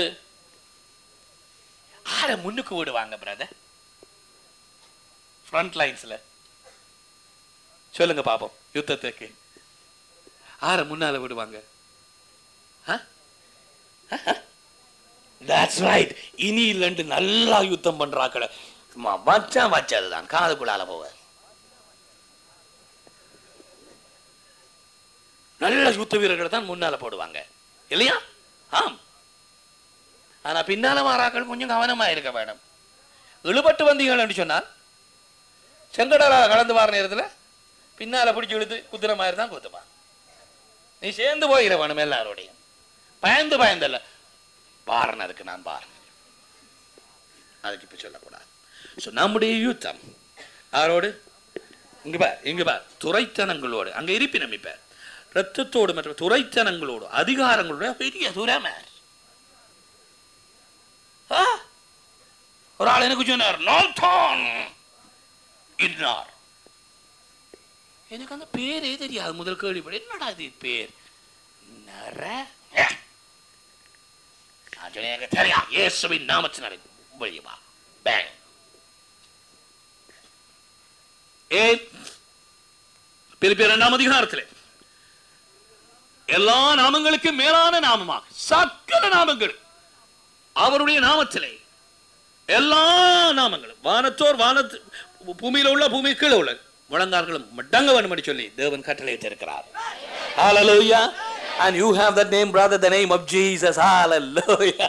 ஆற முன்னுக்கு விடுவாங்க பிரதர் ஃப்ரண்ட் லைன்ஸ்ல சொல்லுங்க பாப்போம் யுத்தத்துக்கு ஆற முன்னால விடுவாங்க தட்ஸ் ரைட் இனி இல்லைன்னு நல்லா யுத்தம் பண்றாக்கள சும்மா வச்சான் வச்சதுதான் காதுக்குள்ளால போக நல்ல யுத்த வீரர்கள் தான் முன்னால போடுவாங்க இல்லையா ஆம் ஆனா பின்னால மாறாக்கள் கொஞ்சம் கவனமா இருக்க வேணும் இழுபட்டு வந்தீங்கள் என்று சொன்னால் செங்கடலா கலந்து வர நேரத்துல பின்னால பிடிச்சி இழுத்து குத்துற மாதிரி தான் குத்துப்பான் நீ சேர்ந்து போயிட வேணும் எல்லாரோடையும் பயந்து பயந்தல்ல பாரன் அதுக்கு நான் பாரன் அதுக்கு இப்ப சொல்லக்கூடாது So, நம்முடைய யுத்தம் யாரோடு இங்க பார் இங்க பார் துறைத்தனங்களோடு அங்க இருப்பினம் இப்ப ரத்தத்தோடு மற்றும் துறைத்தனங்களோடு அதிகாரங்களோட பெரிய துறைமை ஆ? ஒரு ஆள் எனக்கு சொன்னார் நால்தான் இன்னார் எனக்கு அந்த பேரே தெரியாது முதல் கேள்விப்பட என்னடா இது பேர் நர ஏ. நான் சொன்னேன், எனக்கு தெரியும் இயேசுவின் நாமத்தினாலே வெளியே வா பேங் ஏன் பிலிப்பியர் இரண்டாம் அதிகாரத்திலே எல்லா நாமங்களுக்கு மேலான நாமமாக சக்கல நாமங்கள் அவருடைய நாமத்திலே எல்லா நாமங்களும் வானத்தோர் வானத்து பூமியில உள்ள பூமி கீழே உள்ள முழங்கார்களும் மடங்க வேணும்படி சொல்லி தேவன் கட்டளையிட்டிருக்கிறார் Hallelujah. And you have that name, brother, the name of Jesus. Hallelujah.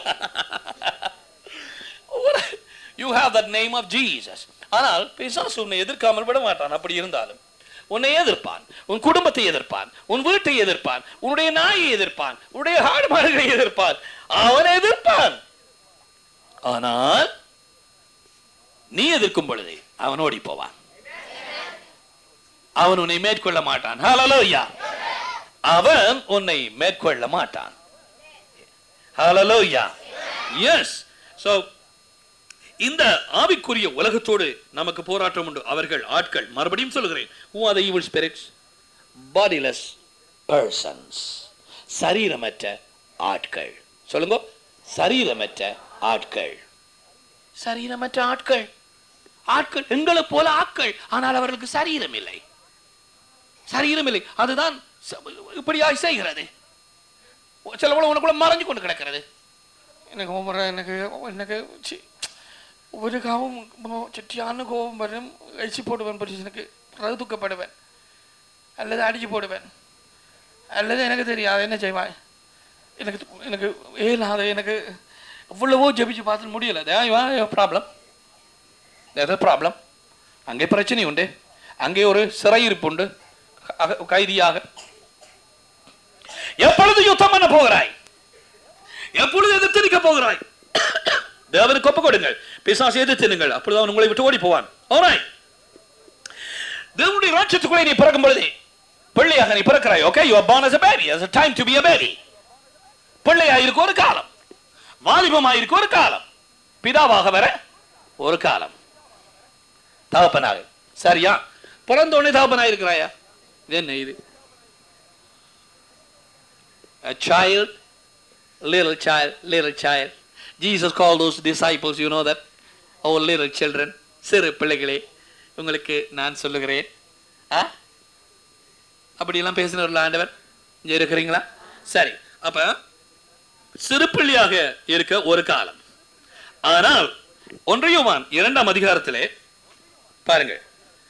you have that name of Jesus. ஆனால் பிசாசு உன்னை எதிர்க்காமல் விட மாட்டான் அப்படி இருந்தாலும் உன்னை எதிர்ப்பான் உன் குடும்பத்தை எதிர்ப்பான் உன் வீட்டை எதிர்ப்பான் உன்னுடைய நாயை எதிர்ப்பான் உன்னுடைய ஆடு மாடுகளை எதிர்ப்பான் அவன் எதிர்ப்பான் ஆனால் நீ எதிர்க்கும் பொழுது அவன் ஓடி போவான் அவன் உன்னை மேற்கொள்ள மாட்டான் ஹalleluya அவன் உன்னை மேற்கொள்ள மாட்டான் ஹalleluya எஸ் சோ இந்த ஆவிக்குரிய உலகத்தோடு நமக்கு போராட்டம் உண்டு அவர்கள் ஆட்கள் மறுபடியும் சொல்லுகிறேன் who are the evil spirits bodiless persons சரீரமற்ற ஆட்கள் சொல்லுங்க சரீரமற்ற ஆட்கள் சரீரமற்ற ஆட்கள் ஆட்கள் எங்களை போல ஆட்கள் ஆனால் அவர்களுக்கு சரீரம் இல்லை சரீரம் இல்லை அதுதான் ச- இப்படியாய் செய்கிறது சில கூட உனக்குள்ள மறைஞ்சு கொண்டு கிடக்கிறது எனக்கு ஒவ்வொரு எனக்கு எனக்கு சி, ஒரு காவும் சிட்டியான கோபம் வரும் அழிச்சு போடுவேன் புருஷனுக்கு பிறகு துக்கப்படுவேன் அல்லது அடிச்சு போடுவேன் அல்லது எனக்கு தெரியாது என்ன செய்வாய் எனக்கு து- எனக்கு ஏலாத எனக்கு எவ்வளவோ ஜெபிச்சு பார்த்து முடியல ப்ராப்ளம் ஏதோ ப்ராப்ளம் அங்கே பிரச்சனை உண்டு அங்கே ஒரு சிறையிருப்பு உண்டு அக- கைதியாக எப்பொழுது யுத்தம் பண்ண போகிறாய் எப்பொழுது எதிர்த்து நிற்க போகிறாய் தேவனுக்கு ஒப்பு கொடுங்கள் பிசாசு எதிர்த்து நிங்கள் அப்பொழுது அவன் உங்களை விட்டு ஓடி போவான் Alright. தேவனுடைய ராட்சத்துக்குள்ளே நீ பிறக்கும் பொழுது பிள்ளையாக நீ பிறக்கிறாய் okay you are born as a baby as a time to be a baby பிள்ளையாக இருக்க ஒரு காலம் வாலிபமாக இருக்க ஒரு காலம் பிதாவாக வர ஒரு காலம் தகப்பனாக சரியா பிறந்த உடனே தகப்பனாக இருக்கிறாயா இது என்ன இது a child little child little child jesus called those disciples you know that oh little children சிறு பிள்ளைகளே உங்களுக்கு நான் சொல்லுகிறேன் ஆ அப்படியெல்லாம் பேசினவர்கள் ஆண்டவர் இங்க இருக்கிறீங்களா சரி அப்ப சிறு பிள்ளையாக இருக்க ஒரு காலம் ஆனால் ஒன்றையுமான் இரண்டாம் அதிகாரத்திலே பாருங்கள்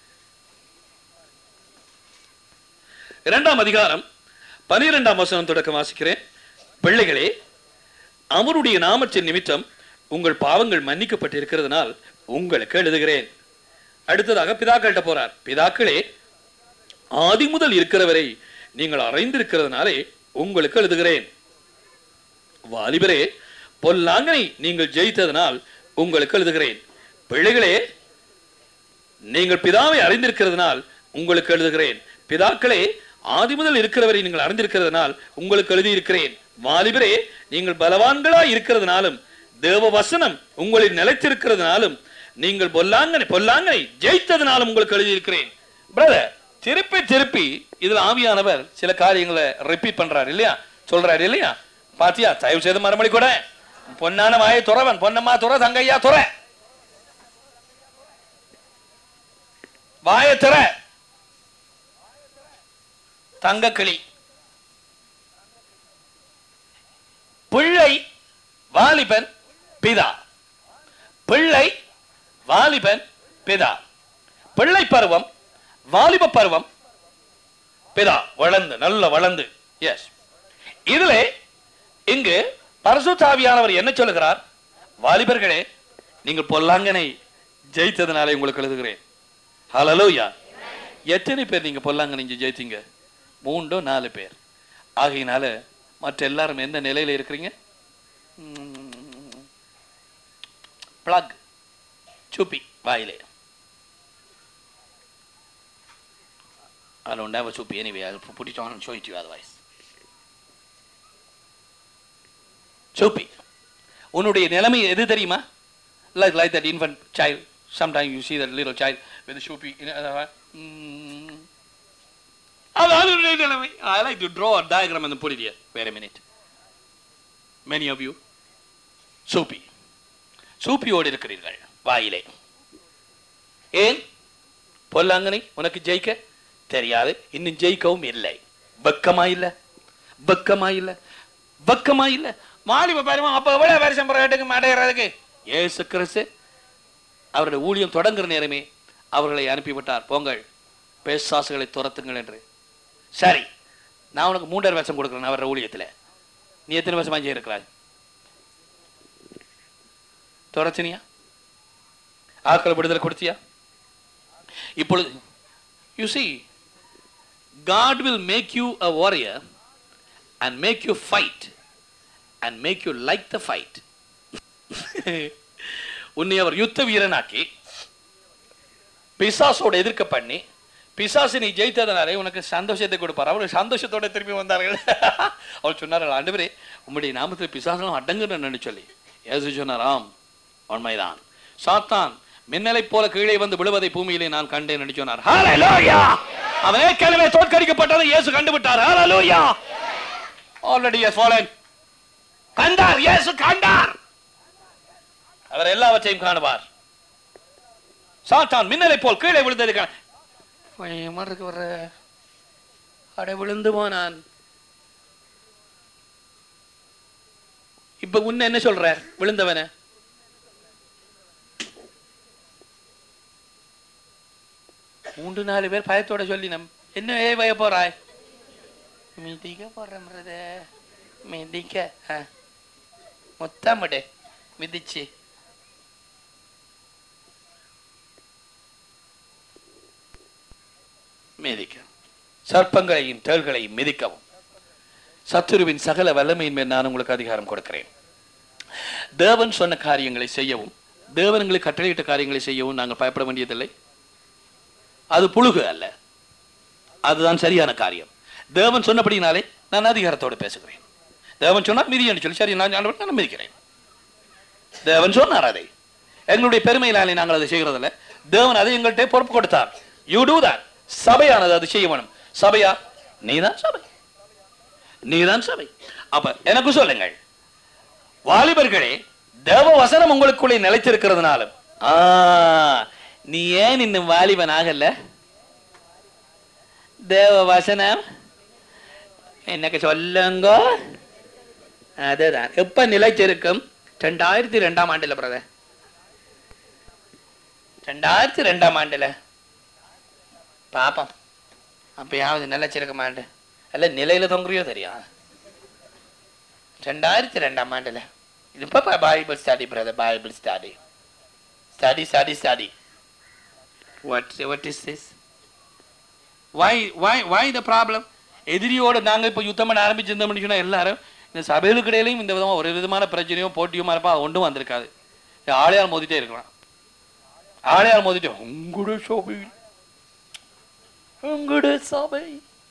இரண்டாம் அதிகாரம் பனிரெண்டாம் வசனம் தொடக்கம் வாசிக்கிறேன் பிள்ளைகளே அவருடைய நாமத்தின் நிமித்தம் உங்கள் பாவங்கள் மன்னிக்கப்பட்டிருக்கிறதுனால் உங்களுக்கு எழுதுகிறேன் அடுத்ததாக பிதாக்கள்கிட்ட போறார் பிதாக்களே ஆதி முதல் இருக்கிறவரை நீங்கள் அறிந்திருக்கிறதுனாலே உங்களுக்கு எழுதுகிறேன் வாலிபரே பொல்லாங்கனை நீங்கள் ஜெயித்ததனால் உங்களுக்கு எழுதுகிறேன் பிள்ளைகளே நீங்கள் பிதாவை அறிந்திருக்கிறதுனால் உங்களுக்கு எழுதுகிறேன் பிதாக்களே ஆதி முதல் இருக்கிறவரை நீங்கள் அறிந்திருக்கிறதுனால் உங்களுக்கு எழுதியிருக்கிறேன் வாலிபரே நீங்கள் பலவான்களாய் இருக்கிறதுனாலும் தேவ வசனம் உங்களில் நிலைத்திருக்கிறதுனாலும் நீங்கள் பொல்லாங்கனை பொல்லாங்கனை ஜெயித்ததுனாலும் உங்களுக்கு எழுதியிருக்கிறேன் பிரதர் திருப்பி திருப்பி இதுல ஆவியானவர் சில காரியங்களை ரிப்பீட் பண்றாரு இல்லையா சொல்றாரு இல்லையா பாத்தியா தயவு செய்து மறுமொழி கூட பொன்னான மாயை துறவன் பொன்னம்மா துற தங்கையா துற வாய திற தங்கக்கிளி பிள்ளை வாலிபன் பிதா பிள்ளை வாலிபன் பிதா பிள்ளை பருவம் வாலிப பருவம் பிதா வளர்ந்து நல்ல வளர்ந்து எஸ் இதுல இங்கு பரசுத்தாவியானவர் என்ன சொல்லுகிறார் வாலிபர்களே நீங்கள் பொல்லாங்கனை ஜெயித்ததுனாலே உங்களுக்கு எழுதுகிறேன் ஹalleluya எத்தனை பேர் நீங்க பொல்லாங்கனை இங்க ஜெயித்தீங்க மூன்றோ நாலு பேர் ஆகையினால மற்ற எல்லாரும் எந்த நிலையில இருக்கிறீங்க பிளக் சுப்பி வாயிலே I don't have a chupi anyway. I'll put it on and show it to you otherwise. chupi உன்னுடைய நிலைமை எது தெரியுமா like like that infant child sometimes you see that little child with the chupi you know, uh, mm. அது அதனுடைய நிலைமை I like to draw a diagram and then put it here wait a minute many of you சூப்பி சூப்பியோடு இருக்கிறீர்கள் வாயிலே ஏன் பொல்லாங்கனை உனக்கு ஜெயிக்க தெரியாது இன்னும் ஜெயிக்கவும் இல்லை வெக்கமா இல்ல வெக்கமா இல்ல வெக்கமா இல்ல வாலிப பாருமா அப்ப எவ்வளவு வருஷம் பிறகு மாட்டேறதுக்கு ஏசு கிறிஸ்து அவருடைய ஊழியம் தொடங்குற நேரமே அவர்களை அனுப்பிவிட்டார் போங்கள் பேசாசுகளை துரத்துங்கள் என்று சரி நான் உனக்கு மூன்றரை வருஷம் கொடுக்குறேன் அவருடைய ஊழியத்துல நீ எத்தனை வருஷம் அஞ்சு இருக்கிறாய் துரத்தினியா ஆக்களை விடுதலை கொடுத்தியா இப்பொழுது you see God will make you a warrior and make you fight and make you like the fight உன்னை அவர் யுத்த வீரனாக்கி பிசாசோட எதிர்க்க பண்ணி பிசாசு நீ ஜெயித்ததனாலே உனக்கு சந்தோஷத்தை கொடுப்பார் அவர்கள் சந்தோஷத்தோட திரும்பி வந்தார்கள் அவர் சொன்னார்கள் ஆண்டவரே உம்முடைய நாமத்தில் பிசாசெல்லாம் அடங்குன்னு சொல்லி ஏசு சொன்னாராம் உண்மைதான் சாத்தான் மின்னலை போல கீழே வந்து விழுவதை பூமியிலே நான் கண்டேன் என்று சொன்னார் ஹalleluya அவன் ஏற்கனவே தோற்கடிக்கப்பட்டதை இயேசு கண்டுவிட்டார் ஹalleluya ஆல்ரெடி has fallen கண்டார் இயேசு கண்டார் அவர் எல்லாவற்றையும் காணுவார் சாத்தான் மின்னலை போல் கீழே விழுந்தது காண பயமா இருக்கு வர அட விழுந்து போனான் இப்ப உன்ன என்ன சொல்றார் விழுந்தவன மூன்று நாலு பேர் பயத்தோட சொல்லி நம் என்ன ஏ பய போறாய் மிதிக்க போறேன்றது மிதிக்க ஆ. மொத்தமடு மிதிச்சு மிதிக்க சர்ப்பங்களையும் தேள்களையும் மிதிக்கவும் சத்துருவின் சகல வல்லமையின் மேல் நான் உங்களுக்கு அதிகாரம் கொடுக்கிறேன் தேவன் சொன்ன காரியங்களை செய்யவும் தேவன் எங்களுக்கு கட்டளையிட்ட காரியங்களை செய்யவும் நாங்கள் பயப்பட வேண்டியதில்லை அது புழுகு அல்ல அதுதான் சரியான காரியம் தேவன் சொன்னபடினாலே நான் அதிகாரத்தோடு பேசுகிறேன் தேவன் சொன்னார் மிதின்னு சொல்லி சரி நான் ஆண்டவரே, நான் மிதிக்கிறேன் தேவன் சொன்னார் அதை எங்களுடைய பெருமையினாலே நாங்கள் அதை செய்கிறதில்ல தேவன் அதை எங்கள்கிட்ட பொறுப்பு கொடுத்தார் யூ டூ that சபையானது அது செய்ய வேணும் சபையா நீதான் சபை நீதான் சபை அப்ப எனக்கு சொல்லுங்கள் வாலிபர்களே தேவ வசனம் உங்களுக்குள்ளே நிலைத்திருக்கிறதுனாலும் ஆ, நீ ஏன் இன்னும் வாலிபன் ஆகல தேவ வசனம் எனக்கு சொல்லுங்க அதுதான் எப்ப நிலைச்சிருக்கும் ரெண்டாயிரத்தி ரெண்டாம் ஆண்டுல பிரதர் ரெண்டாயிரத்தி ரெண்டாம் ஆண்டுல பாப்போம் அப்பயாவது நிலைச்சிருக்க மாட்டேன் அல்ல நிலையில தொங்குறியோ தெரியும் ரெண்டாயிரத்தி ரெண்டாம் ஆண்டுல இது இப்போ Bible study brother Bible study study study study what what is this why why why the problem எதிரியோட நாங்க இப்போ யுத்தம் பண்ண ஆரம்பிச்சிருந்தோம்னு சொன்னா எல்லாரும் இந்த சபைகளுக்கு இடையிலையும் இந்த விதமா ஒரு விதமான பிரச்சனையும் போட்டியுமா இருப்பா அது ஒன்றும் வந்திருக்காது இது ஆளையார் மோதிட்டே இருக்கலாம் ஆளையார் மோதிட்டே உங்களோட சபை உங்களோட சபை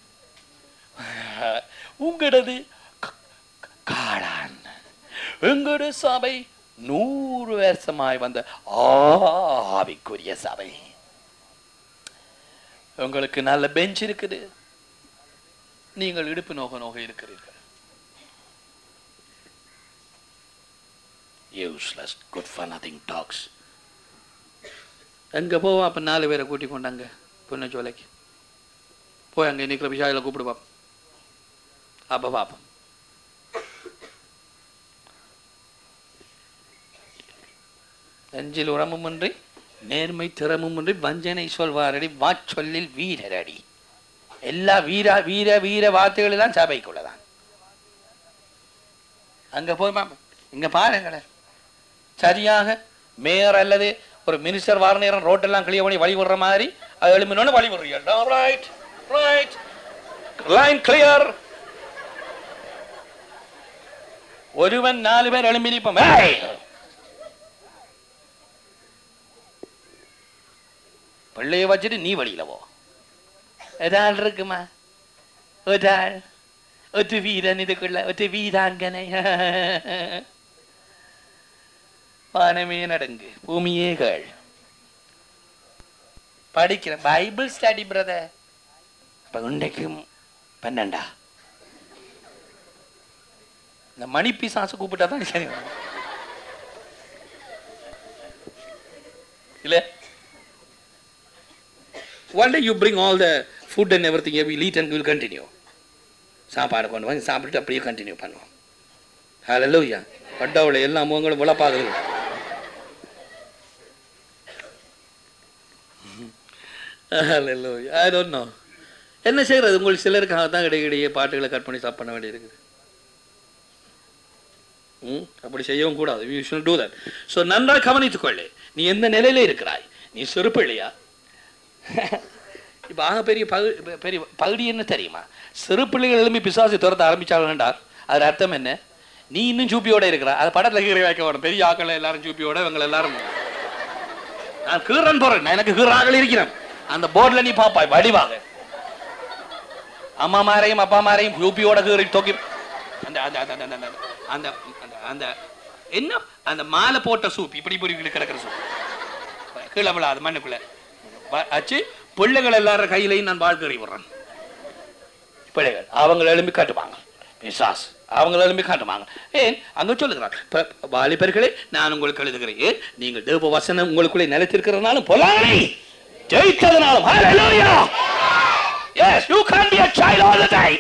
உங்களது க- க- காளான் எங்களோட சபை நூறு வருஷமாய் வந்த ஆவிக்குரிய சபை உங்களுக்கு நல்ல பெஞ்ச் இருக்குது நீங்கள் இடுப்பு நோக நோக இருக்கிறீர்கள் useless good for nothing dogs எங்க போவோம் அப்ப நாலு பேரை கூட்டி கொண்டாங்க புன்னச்சோலைக்கு போய் அங்க நிற்கிற விஷாயில கூப்பிடு பாப்போம் அப்ப பாப்போம் நெஞ்சில் உரமுமின்றி நேர்மை திறமுமின்றி வஞ்சனை சொல்வாரடி வாச்சொல்லில் வீரரடி எல்லா வீர வீர வீர வார்த்தைகள் எல்லாம் சபைக்குள்ளதான் அங்க போய் பாப்போம் இங்க பாருங்களேன் சரியாக மேயர் அல்லது ஒரு மினிஸ்டர் வார நேரம் ரோட்டெல்லாம் கிளியர் பண்ணி வழி விடுற மாதிரி அது எழுமினோன்னு வழி விடுறீங்க ரைட் ரைட் லைன் கிளியர் ഒരുവൻ നാല് പേർ എളുമ്പിനിപ്പം பிள்ளைய வச்சுட்டு நீ வழியில போ ഒരാൾ இருக்குமா ഒരാൾ ഒരു വീരൻ ഇതുക്കുള്ള ഒരു വീരാങ്കனை வானமே நடங்கு பூமியே கேள் படிக்கிறேன் பைபிள் ஸ்டடி பிரதர் அப்ப இன்றைக்கும் பன்னெண்டா இந்த மணி பிசாசு கூப்பிட்டா தான் சரி வரும். இல்ல one day you bring all the food and everything we'll eat and we'll continue சாப்பாடு கொண்டு வந்து சாப்பிட்டு அப்படியே கண்டினியூ பண்ணுவோம் ஹalleluya பட்டவுல எல்லா முகங்களும் விளப்பாகுது ஹalleluya ஐ டோன்ட் நோ என்ன செய்யறது உங்களுக்கு சிலருக்காக தான் இடையிடையே பாட்டுகளை கட் பண்ணி ஸ்டாப் பண்ண வேண்டியிருக்குது ம் அப்படி செய்யவும் கூடாது you should do that so நன்றாக கவனித்துக்கொள்ளு நீ எந்த நிலையில இருக்கிறாய் நீ சிறுப்பிள்ளையா இப்போ ஆக பெரிய பகு பெரிய பகுதி என்ன தெரியுமா சிறு பிள்ளைகள் எழும்பி பிசாசு துரத்த ஆரம்பிச்சாங்கண்டா அது அர்த்தம் என்ன நீ இன்னும் சூப்பியோட இருக்கிற அது படத்தில் கீரை வைக்க வரும் பெரிய ஆக்கள் எல்லாரும் சூப்பியோட இவங்க எல்லாரும் நான் கீறன் போறேன் நான் எனக்கு கீறாக்கள் இருக்கிறேன் அந்த போர்டில் நீ பாப்பாய் வடிவாக அம்மாமாரையும் அப்பாமாரையும் யூபியோட கீறி தூக்கி அந்த அந்த அந்த அந்த அந்த அந்த அந்த அந்த என்ன அந்த மாலை போட்ட சூப் இப்படி இப்படி கிடக்கிற சூப் கீழே விழாது மண்ணுக்குள்ள வ- வச்சு பிள்ளைகள் எல்லாரும் கையிலையும் நான் வாழ்க்கை விடுறேன் பிள்ளைகள் அவங்க எழும்பி காட்டுவாங்க பிசாஸ் அவங்க எழும்பி காட்டுவாங்க ஏன் அங்க சொல்லுகிறார் "ப- வாலிபர்களே நான் உங்களுக்கு எழுதுகிறேன் ஏன் நீங்கள் தேவ வசனம் உங்களுக்குள்ளே நிலைத்திருக்கிறதுனாலும் பொல்லானை ஜெயித்ததுனாலும் ஹalleluya yes you can't be a child all the time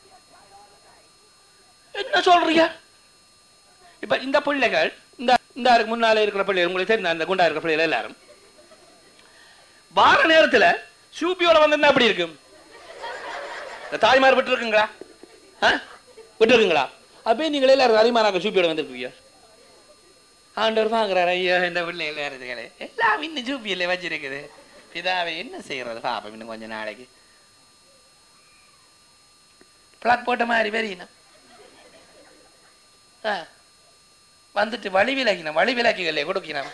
என்ன சொல்றீங்க இப்ப இந்த பிள்ளைகள் இந்த இந்த அதுக்கு முன்னால இருக்கிற பிள்ளைகள் உங்களுக்கு தெரிந்த அந்த குண்டா இருக்கிற பிள்ளைகள் எல்லாரும் வார நேரத்துல சூப்பியோட வந்திருந்தா எப்படி இருக்கும் இந்த தாய்மார் விட்டு இருக்குங்களா விட்டு இருக்குங்களா அப்பயே நீங்கள் எல்லாரும் அதிகமாக சூப்பியோட வந்திருக்கீங்க ஆண்டவர் வாங்குறாரு ஐயோ இந்த பிள்ளை எல்லாருதுகளே எல்லாம் இன்னும் சூப்பியில் வச்சிருக்குது இதாவே என்ன செய்யறது பாப்போம் இன்னும் கொஞ்ச நாளைக்கு பிளாக் போட்ட மாதிரி வெறியினம் ஆ வந்துட்டு வழி விலகினோம் வழி விலக்கிகளே கொடுக்கினோம்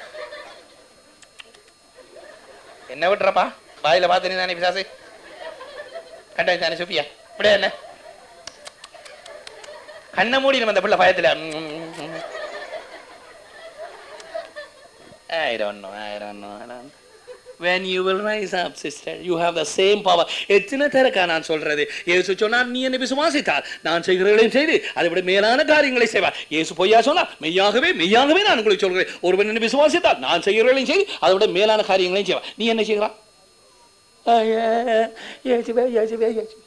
என்ன விட்டுறப்பா வாயில பார்த்து நீ தானே பிசாசு கண்டா தானே சுப்பியா இப்படியா என்ன கண்ணை மூடி நம்ம அந்த பிள்ளை பயத்துல I don't know, I don't know, I don't know. When you will rise up, sister, you have the same power. எத்தனை தரக்கா நான் சொல்றது இயேசு சொன்னார் நீ என்னை விசுவாசித்தால் நான் செய்கிறதையும் செய்து அதை விட மேலான காரியங்களை செய்வார் இயேசு பொய்யா சொன்னார் மெய்யாகவே மெய்யாகவே நான் உங்களுக்கு சொல்கிறேன் ஒருவன் என்னை விசுவாசித்தால் நான் செய்கிறதையும் செய்து அதை விட மேலான காரியங்களையும் செய்வார் நீ என்ன செய்கிறான் இயேசுவே இயேசுவே இயேசுவே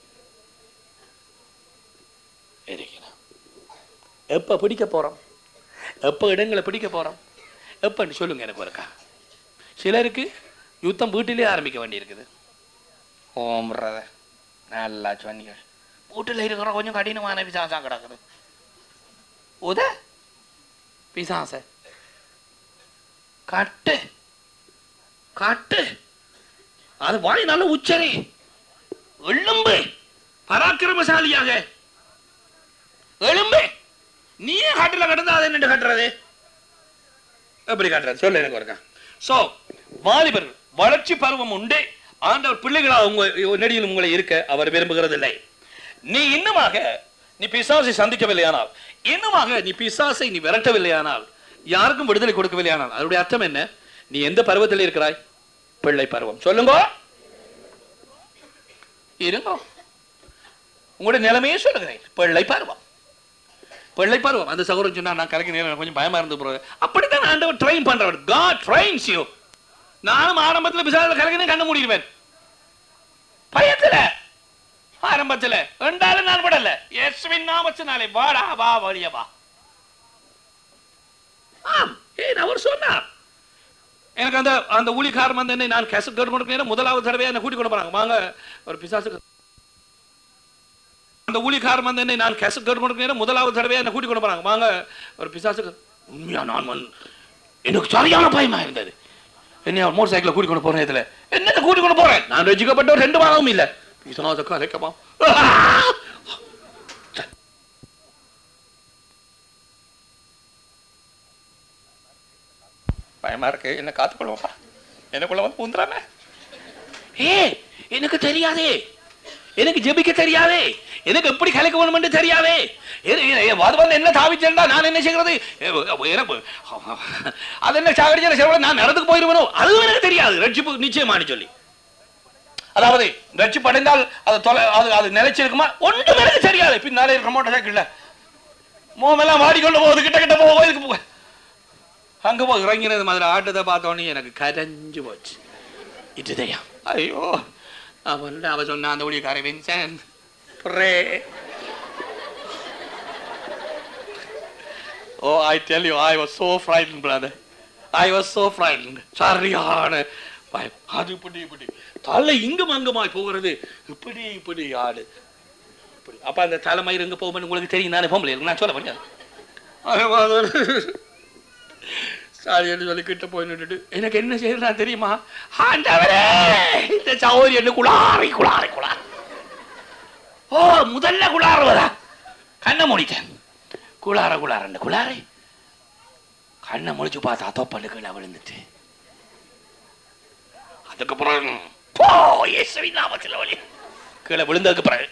இருக்கிறான் எப்ப பிடிக்க போறோம் எப்ப இடங்களை பிடிக்க போறோம் எப்பன்னு சொல்லுங்க எனக்கு ஒருக்கா சிலருக்கு யுத்தம் வீட்டிலே ஆரம்பிக்க வேண்டியிருக்குது ஓம் பிரதர் நல்லா சொன்னீங்க வீட்டில் இருக்கிற கொஞ்சம் கடினமான பிசாசா கிடக்குது உத பிசாச கட்டு கட்டு அது வாய் நல்ல உச்சரி எழும்பு பராக்கிரமசாலியாக எழும்பு நீயே கட்டில கிடந்தா அதை என்ன கட்டுறது எப்படி காட்டுறது சொல்லு எனக்கு ஒருக்கா சோ வாலிபர்கள் வளர்ச்சி பருவம் உண்டு ஆண்டவர் பிள்ளைகளா உங்க நெடியில் உங்களை இருக்க அவர் விரும்புகிறதில்லை நீ இன்னுமாக நீ பிசாசை சந்திக்கவில்லையானால் இன்னுமாக நீ பிசாசை நீ விரட்டவில்லையானால் யாருக்கும் விடுதலை கொடுக்கவில்லையானால் அதனுடைய அர்த்தம் என்ன நீ எந்த பருவத்தில் இருக்கிறாய் பிள்ளை பருவம் சொல்லுங்க இருங்கோ உங்களுடைய நிலைமையே சொல்லுகிறேன் பிள்ளை பருவம் பிள்ளை பருவம் அந்த சகோதரன் சொன்னா நான் கலக்க நேரம் கொஞ்சம் பயமா இருந்து போறது அப்படித்தான் ஆண்டவர் ட்ரெயின் பண்றவர் காட் ட்ரெயின்ஸ் யூ நானும் ஆரம்பத்துல பிசாசில் கலக்கினே கண்ணு மூடிடுவேன் பயத்துல ஆரம்பத்துல ரெண்டாலும் நான் விடல இயேசுவின் நாமத்தினாலே வாடா வா வழிய வா ஆம் ஏன் அவர் சொன்னார் எனக்கு அந்த அந்த ஊழிக்காரன் வந்து என்னை நான் கேசட் கவர்மெண்ட் முதலாவது தடவையா என்ன கூட்டி கொண்டு போறாங்க வாங்க ஒரு பிசாசுக்கு அந்த ஊழிக்காரன் வந்து என்னை நான் கேசட் கவர்மெண்ட் முதலாவது தடவையா என்ன கூட்டி கொண்டு போறாங்க வாங்க ஒரு பிசாசுக்கு உண்மையா நான் வந்து எனக்கு சரியான பயமா இருந்தது என்ன மோட்டர் சைக்கிள் கூட்டி கொண்டு போறேன் இதுல என்னத்தை கூட்டி கொண்டு போறேன் நான் ரசிக்கப்பட்ட ஒரு ரெண்டு மாதமும் இல்ல பிசாச கலைக்கமா பயமா இருக்கு என்ன காத்துக்கொள்வோப்பா எனக்குள்ள வந்து பூந்துறாம ஏ எனக்கு தெரியாதே எனக்கு ஜெபிக்க தெரியாதே எனக்கு எப்படி கலைக்க வேணும்னு தெரியாதே எ- எ- எ- அது வந்து என்ன தாவிச்சேன்டா நான் என்ன செய்கிறது எ- எனக்கு அது என்ன சாகடிச்ச செலவு நான் நடந்துக்கு போயிருவனோ அதுவும் எனக்கு தெரியாது ரட்சிப்பு நிச்சயமானு சொல்லி அதாவது ரட்சிப்பு அடைந்தால் அது தொலை அது அது நிலைச்சிருக்குமா ஒன்றும் எனக்கு தெரியாது பின்னாலே இருக்க மோட்டர் சைக்கிள்ல மோமெல்லாம் வாடிக்கொண்டு போகுது கிட்ட கிட்ட போக இதுக்கு போக அங்க போய் இறங்கினது மாதிரி ஆட்டத்தை பார்த்தோன்னே எனக்கு கரைஞ்சு போச்சு இதுதையா ஐயோ அவன் அவ சொன்ன அந்த ஊழியக்கார Vincent Pray. Oh, I tell you, I was so frightened, brother. I was so frightened. சரியான பயம். அது இப்படி இப்படி தலை இங்கும் அங்குமாய் போகிறது இப்படி இப்படி ஆடு இப்படி அப்ப அந்த தலைமயிர் எங்க போகும்னு உங்களுக்கு தெரியும் நானே போக முடியாது நான் சொல்ல முடியாது சாரின்னு சொல்லி கிட்ட போய் நின்றுட்டு எனக்கு என்ன செய்யறா தெரியுமா ஆண்டவரே இந்த சௌரி என்ன குளாரி குளாரி குளாரி ஓ முதல்ல குளாறுவதா கண்ணை மூடிட்டேன் குளார குளாரண்டு குளாரை கண்ணை முடிச்சு பார்த்தா தொப்பண்டு கீழே விழுந்துட்டு அதுக்கப்புறம் போ இயேசுவின் நாமத்தில் வழி கீழே விழுந்ததுக்கு பிறகு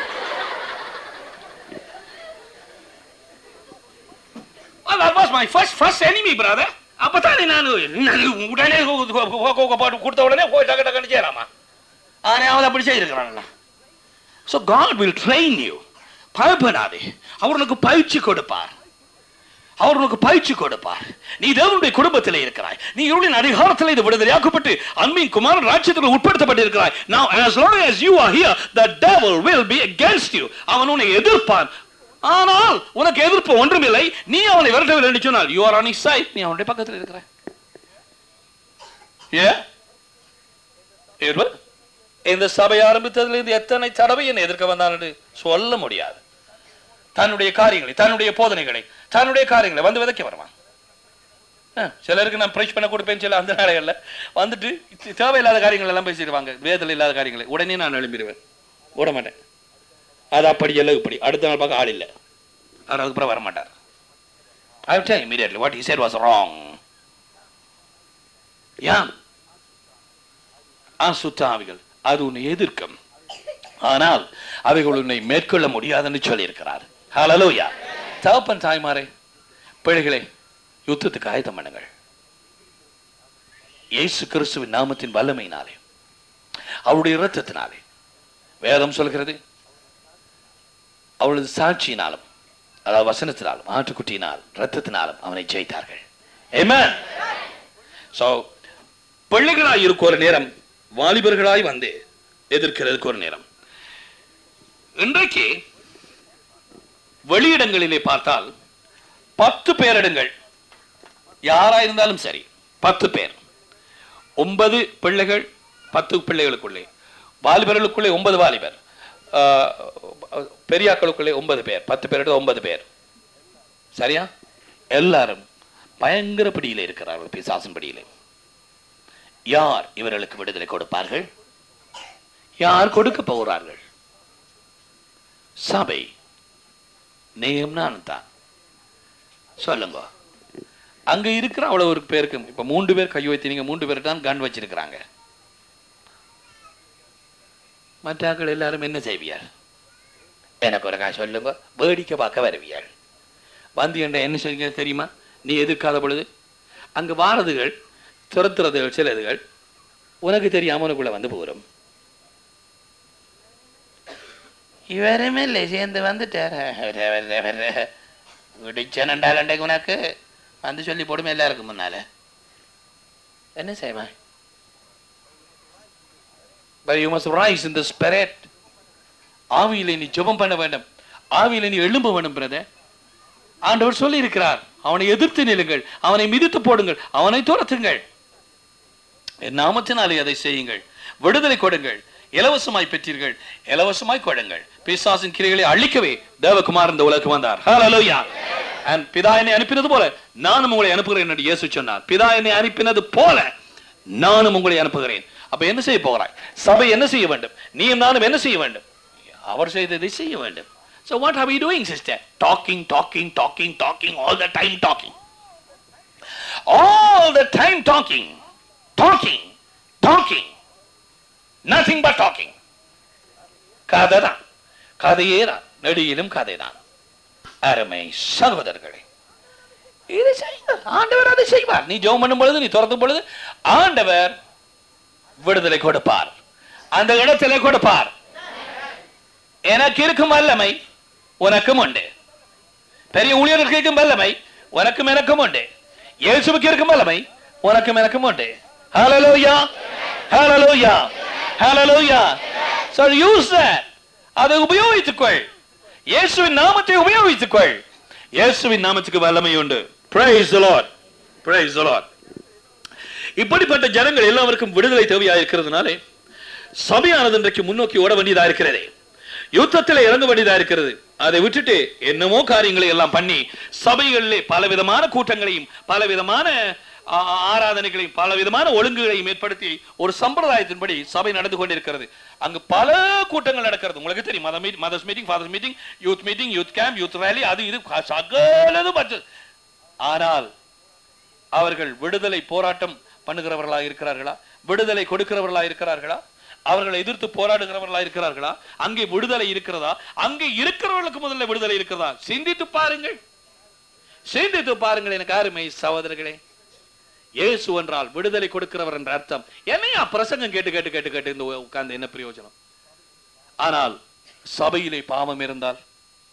Oh, that was my first first enemy, brother. அப்பதானே நான் நான் உடனே கு- கு- கு- கு- போட்டு கொடுத்த உடனே போய் டக்கு டக்குன்னு செய்யலாமா ஆனையாவது அப்படி செய்திருக்கிறான் so God will train you பயப்படாதே அவர் உனக்கு பயிற்சி கொடுப்பார் அவர் உனக்கு பயிற்சி கொடுப்பார் நீ தேவனுடைய குடும்பத்தில் இருக்கிறாய் நீ இருளின் அதிகாரத்தில் இது விடுதலையாக்கப்பட்டு அன்பின் குமாரன் ராஜ்யத்தில் உட்படுத்தப்பட்டிருக்கிறாய் now as long as you are here the devil will be against you அவன் உன்னை எதிர்ப்பான் ஆனால் உனக்கு எதிர்ப்பு ஒன்றுமில்லை நீ அவனை விரட்டவில்லை என்று சொன்னால் you are on his side நீ அவனுடைய பக்கத்தில் இருக்கிறாய் ஏ இருவர் இந்த சபை ஆரம்பித்ததிலிருந்து எத்தனை தடவை என்னை எதிர்க்க வந்தான் என்று சொல்ல முடியாது தன்னுடைய காரியங்களை தன்னுடைய போதனைகளை தன்னுடைய காரியங்களை வந்து விதைக்க வருவான் ஆ, சிலருக்கு நான் ப்ரைஸ் பண்ண கொடுப்பேன் சில அந்த நாளைகள்ல வந்துட்டு இது தேவையில்லாத காரியங்கள் எல்லாம் பேசிடுவாங்க வேதல் இல்லாத காரியங்களை உடனே நான் எழும்பிடுவேன் விட மாட்டேன் அது அப்படி எல்லாம் இப்படி அடுத்த நாள் பார்க்க ஆள் இல்லை அவர் அதுக்கப்புறம் வர மாட்டார் ஐ tell immediately what he said was wrong yeah அசுத்தாவிகள் அது உன்னை எதிர்க்கும் ஆனால் அவைகள் உன்னை மேற்கொள்ள முடியாதுன்னு சொல்லியிருக்கிறார் ஹalleluya தகப்பன் தாய்மாரே பிள்ளைகளே யுத்தத்துக்கு ஆயத்தம் பண்ணுங்கள் இயேசு கிறிஸ்துவின் நாமத்தின் வல்லமையினாலே அவருடைய இரத்தத்தினாலே வேதம் சொல்கிறது அவளது சாட்சியினாலும் அதாவது வசனத்தினாலும் ஆட்டுக்குட்டியினால் இரத்தத்தினாலும் அவனை ஜெயித்தார்கள் Amen. So, பிள்ளைகளாய் இருக்க ஒரு நேரம் வாலிபர்களாய் வந்து எதிர்க்கிறதுக்கு ஒரு நேரம் இன்றைக்கு வெளியிடங்களிலே பார்த்தால் பத்து பேரிடங்கள் யாரா இருந்தாலும் சரி பத்து பேர் ஒன்பது பிள்ளைகள் பத்து பிள்ளைகளுக்குள்ளே வாலிபர்களுக்குள்ளே ஒன்பது வாலிபர் ஆஹ், பெரியாக்களுக்குள்ளே ஒன்பது பேர் பத்து பேர் ஒன்பது பேர் சரியா எல்லாரும் பயங்கர பிடியிலே இருக்கிறார்கள் பிசாசின் பிடியிலே யார் இவர்களுக்கு விடுதலை கொடுப்பார்கள் யார் கொடுக்க போகிறார்கள் சபை நீயும் நானும் தான் சொல்லுங்க அங்க இருக்கிற அவ்வளவு ஒரு பேருக்கு இப்ப மூன்று பேர் கை வைத்து நீங்க மூன்று பேர் தான் கன் வச்சிருக்கிறாங்க மற்றாக்கள் எல்லாரும் என்ன செய்வியார் எனக்கு ஒரு காசு சொல்லுங்க வேடிக்கை பார்க்க வருவியாள் வந்து என்ற என்ன செய்யுங்க தெரியுமா நீ எதிர்க்காத பொழுது அங்க வாரதுகள் துரத்துறதுகள் சிலதுகள் உனக்கு தெரியாம உனக்குள்ள வந்து போகிறோம் இவருமே இல்லை சேர்ந்து வந்துட்டார் விடிச்சனண்டாலண்டை உனக்கு வந்து சொல்லி போடும் எல்லாருக்கும் முன்னால என்ன செய்வான் But you must rise in the spirit. ஆவியிலே நீ ஜெபம் பண்ண வேண்டும் ஆவியிலே நீ எழும்ப வேண்டும் பிரதர் ஆண்டவர் சொல்லி இருக்கிறார் அவனை எதிர்த்து நில்லுங்கள் அவனை மிதித்து போடுங்கள் அவனை துரத்துங்கள் என் நாமத்தினாலே அதை செய்யுங்கள் விடுதலை கொடுங்கள் இலவசமாய் பெற்றீர்கள் இலவசமாய் கொடுங்கள் பிசாசின் கிரைகளை அழிக்கவே தேவகுமார் இந்த உலகம் வந்தார் ஹalleluya and பிதா என்னை அனுப்பினது போல நானும் உங்களை அனுப்புகிறேன் என்று இயேசு சொன்னார் பிதா என்னை அனுப்பினது போல நானும் உங்களை அனுப்புகிறேன் அப்ப என்ன செய்ய போகிறாய் சபை என்ன செய்ய வேண்டும் நீயும் நானும் என்ன செய்ய வேண்டும் அவர் செய்ததை செய்ய வேண்டும் so what are we doing sister talking talking talking talking all the time talking all the time talking talking talking nothing but talking கதை தான் கதையே தான் நெடியிலும் கதை தான் அருமை சகோதரர்களே இதை செய்யுங்கள் ஆண்டவர் அதை செய்வார் நீ ஜெபம் பண்ணும் பொழுது நீ துறக்கும் பொழுது ஆண்டவர் விடுதலை கொடுப்பார் அந்த இடத்திலே கொடுப்பார் எனக்கு இருக்கும் வல்லமை உனக்கும் உண்டு பெரிய ஊழியருக்கு இருக்கும் வல்லமை உனக்கும் எனக்கும் உண்டு இயேசுவுக்கு இருக்கும் வல்லமை உனக்கும் எனக்கும் உண்டு ஹalleluya ஹalleluya ஹalleluya so use that அதை உபயோகித்துக்கொள் இயேசுவின் நாமத்தை உபயோகித்துக்கொள் இயேசுவின் நாமத்துக்கு வல்லமை உண்டு praise the lord praise the lord இப்படிப்பட்ட ஜனங்கள் எல்லாருக்கும் விடுதலை தேவையா இருக்கிறதுனாலே சபையானது இன்றைக்கு முன்னோக்கி ஓட வேண்டியதா இருக்கிறது யுத்தத்தில் இறங்க வேண்டியதா இருக்கிறது அதை விட்டுட்டு என்னமோ காரியங்களை எல்லாம் பண்ணி சபைகளிலே பலவிதமான கூட்டங்களையும் பலவிதமான ஆ- ஆராதனைகளையும் பலவிதமான ஒழுங்குகளையும் ஏற்படுத்தி ஒரு சம்பிரதாயத்தின்படி சபை நடந்து கொண்டிருக்கிறது அங்கு பல கூட்டங்கள் நடக்கிறது உங்களுக்கு தெரியும் மத meet mothers meeting fathers meeting youth meeting youth camp youth rally அது இது சகலதும் மற்ற ஆனால் அவர்கள் விடுதலை போராட்டம் பண்ணுகிறவர்களா இருக்கிறார்களா விடுதலை கொடுக்கிறவர்களா இருக்கிறார்களா அவர்களை எதிர்த்து போராடுகிறவர்களா இருக்கிறார்களா அங்கே விடுதலை இருக்கிறதா அங்கே இருக்கிறவர்களுக்கு முதல்ல விடுதலை இருக்கிறதா சிந்தித்து பாருங்கள் சிந்தித்து பாருங்கள் எனக்கு அருமை சகோதரர்களே இயேசு என்றால் விடுதலை கொடுக்கிறவர் என்ற அர்த்தம் என்னையா பிரசங்கம் கேட்டு கேட்டு கேட்டு கேட்டு இந்த உட்கார்ந்து என்ன பிரயோஜனம் ஆனால் சபையிலே பாவம் இருந்தால்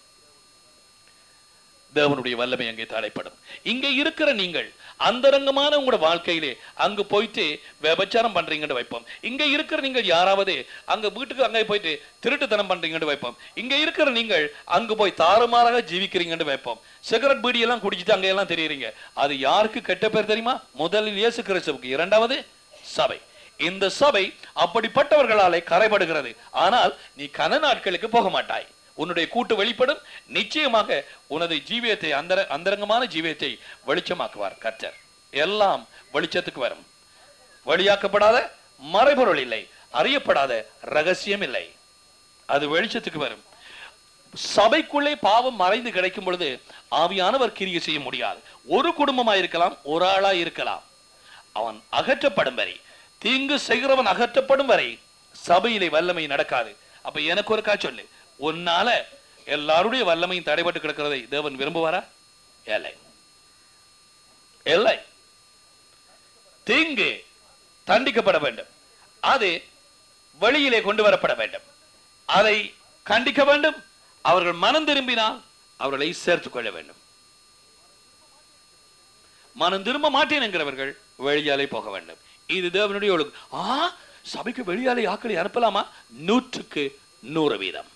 தேவனுடைய வல்லமை அங்கே தடைப்படும் இங்க இருக்கிற நீங்கள் அந்தரங்கமான உங்களோட வாழ்க்கையிலே அங்கு போயிட்டு விபச்சாரம் பண்றீங்கன்னு வைப்போம் இங்க இருக்கிற நீங்கள் யாராவது அங்க வீட்டுக்கு அங்கே போயிட்டு திருட்டுத்தனம் பண்றீங்கன்னு வைப்போம் இங்க இருக்கிற நீங்கள் அங்கு போய் தாறுமாறாக ஜீவிக்கிறீங்கன்னு வைப்போம் சிகரெட் பீடி எல்லாம் குடிச்சிட்டு அங்க எல்லாம் தெரியுறீங்க அது யாருக்கு கெட்ட பேர் தெரியுமா முதலில் இயேசு கிறிஸ்துவுக்கு இரண்டாவது சபை இந்த சபை அப்படிப்பட்டவர்களாலே கரைபடுகிறது ஆனால் நீ கன நாட்களுக்கு போக மாட்டாய் உன்னுடைய கூட்டு வெளிப்படும் நிச்சயமாக உனது ஜீவியத்தை அந்தர அந்தரங்கமான ஜீவியத்தை வெளிச்சமாக்குவார் கர்த்தர் எல்லாம் வெளிச்சத்துக்கு வரும் வெளியாக்கப்படாத மறைபொருள் இல்லை அறியப்படாத ரகசியம் இல்லை அது வெளிச்சத்துக்கு வரும் சபைக்குள்ளே பாவம் மறைந்து கிடைக்கும் பொழுது ஆவியானவர் கிரியை செய்ய முடியாது ஒரு குடும்பமா இருக்கலாம் ஒரு ஆளா இருக்கலாம் அவன் அகற்றப்படும் வரை தீங்கு செய்கிறவன் அகற்றப்படும் வரை சபையிலே வல்லமை நடக்காது அப்ப எனக்கு ஒரு சொல்லு உன்னால எல்லாருடைய வல்லமையும் தடைபட்டு கிடக்கிறதை தேவன் விரும்புவாரா இல்லை இல்லை தீங்கு தண்டிக்கப்பட வேண்டும் அது வெளியிலே கொண்டு வரப்பட வேண்டும் அதை கண்டிக்க வேண்டும் அவர்கள் மனம் திரும்பினால் அவர்களை சேர்த்துக் கொள்ள வேண்டும் மனம் திரும்ப மாட்டேன் என்கிறவர்கள் வெளியாலே போக வேண்டும் இது தேவனுடைய ஒழுங்கு ஆ சபைக்கு வெளியாலே ஆக்களை அனுப்பலாமா நூற்றுக்கு நூறு வீதம்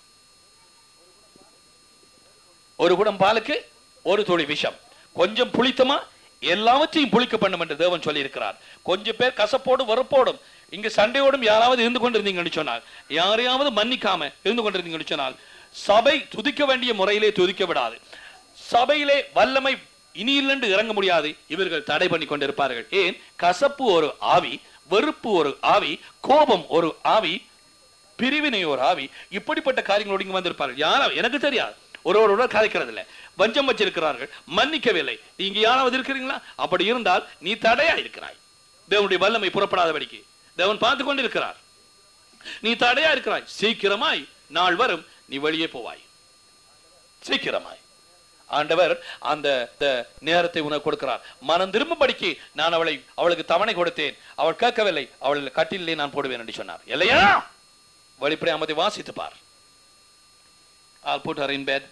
ஒரு குடம் பாலுக்கு ஒரு துளி விஷம் கொஞ்சம் புளித்தமா எல்லாவற்றையும் புளிக்க பண்ணும் என்று தேவன் சொல்லி இருக்கிறார் கொஞ்சம் பேர் கசப்போடும் வெறுப்போடும் இங்க சண்டையோடும் யாராவது இருந்து கொண்டிருந்தீங்கன்னு சொன்னால் யாரையாவது மன்னிக்காம இருந்து கொண்டிருந்தீங்கன்னு சொன்னால் சபை துதிக்க வேண்டிய முறையிலே துதிக்க விடாது சபையிலே வல்லமை இனியிலிருந்து இறங்க முடியாது இவர்கள் தடை பண்ணி கொண்டிருப்பார்கள் ஏன் கசப்பு ஒரு ஆவி வெறுப்பு ஒரு ஆவி கோபம் ஒரு ஆவி பிரிவினை ஒரு ஆவி இப்படிப்பட்ட காரியங்களோடு இங்க வந்திருப்பார்கள் யாரா எனக்கு தெரியாது ஒருவரோட கதைக்கிறது இல்லை வஞ்சம் வச்சிருக்கிறார்கள் மன்னிக்கவில்லை நீங்க யாராவது இருக்கிறீங்களா அப்படி இருந்தால் நீ தடையா இருக்கிறாய் தேவனுடைய வல்லமை புறப்படாதபடிக்கு தேவன் பார்த்து கொண்டிருக்கிறார் நீ தடையா இருக்கிறாய் சீக்கிரமாய் நாள் வரும் நீ வெளியே போவாய் சீக்கிரமாய் ஆண்டவர் அந்த இந்த நேரத்தை உனக்கு கொடுக்கிறார் மனம் திரும்பும்படிக்கு நான் அவளை அவளுக்கு தவணை கொடுத்தேன் அவள் கேட்கவில்லை அவள் கட்டிலே நான் போடுவேன் என்று சொன்னார் இல்லையா வெளிப்படை அமதி வாசித்து பார் I'll put her in bed.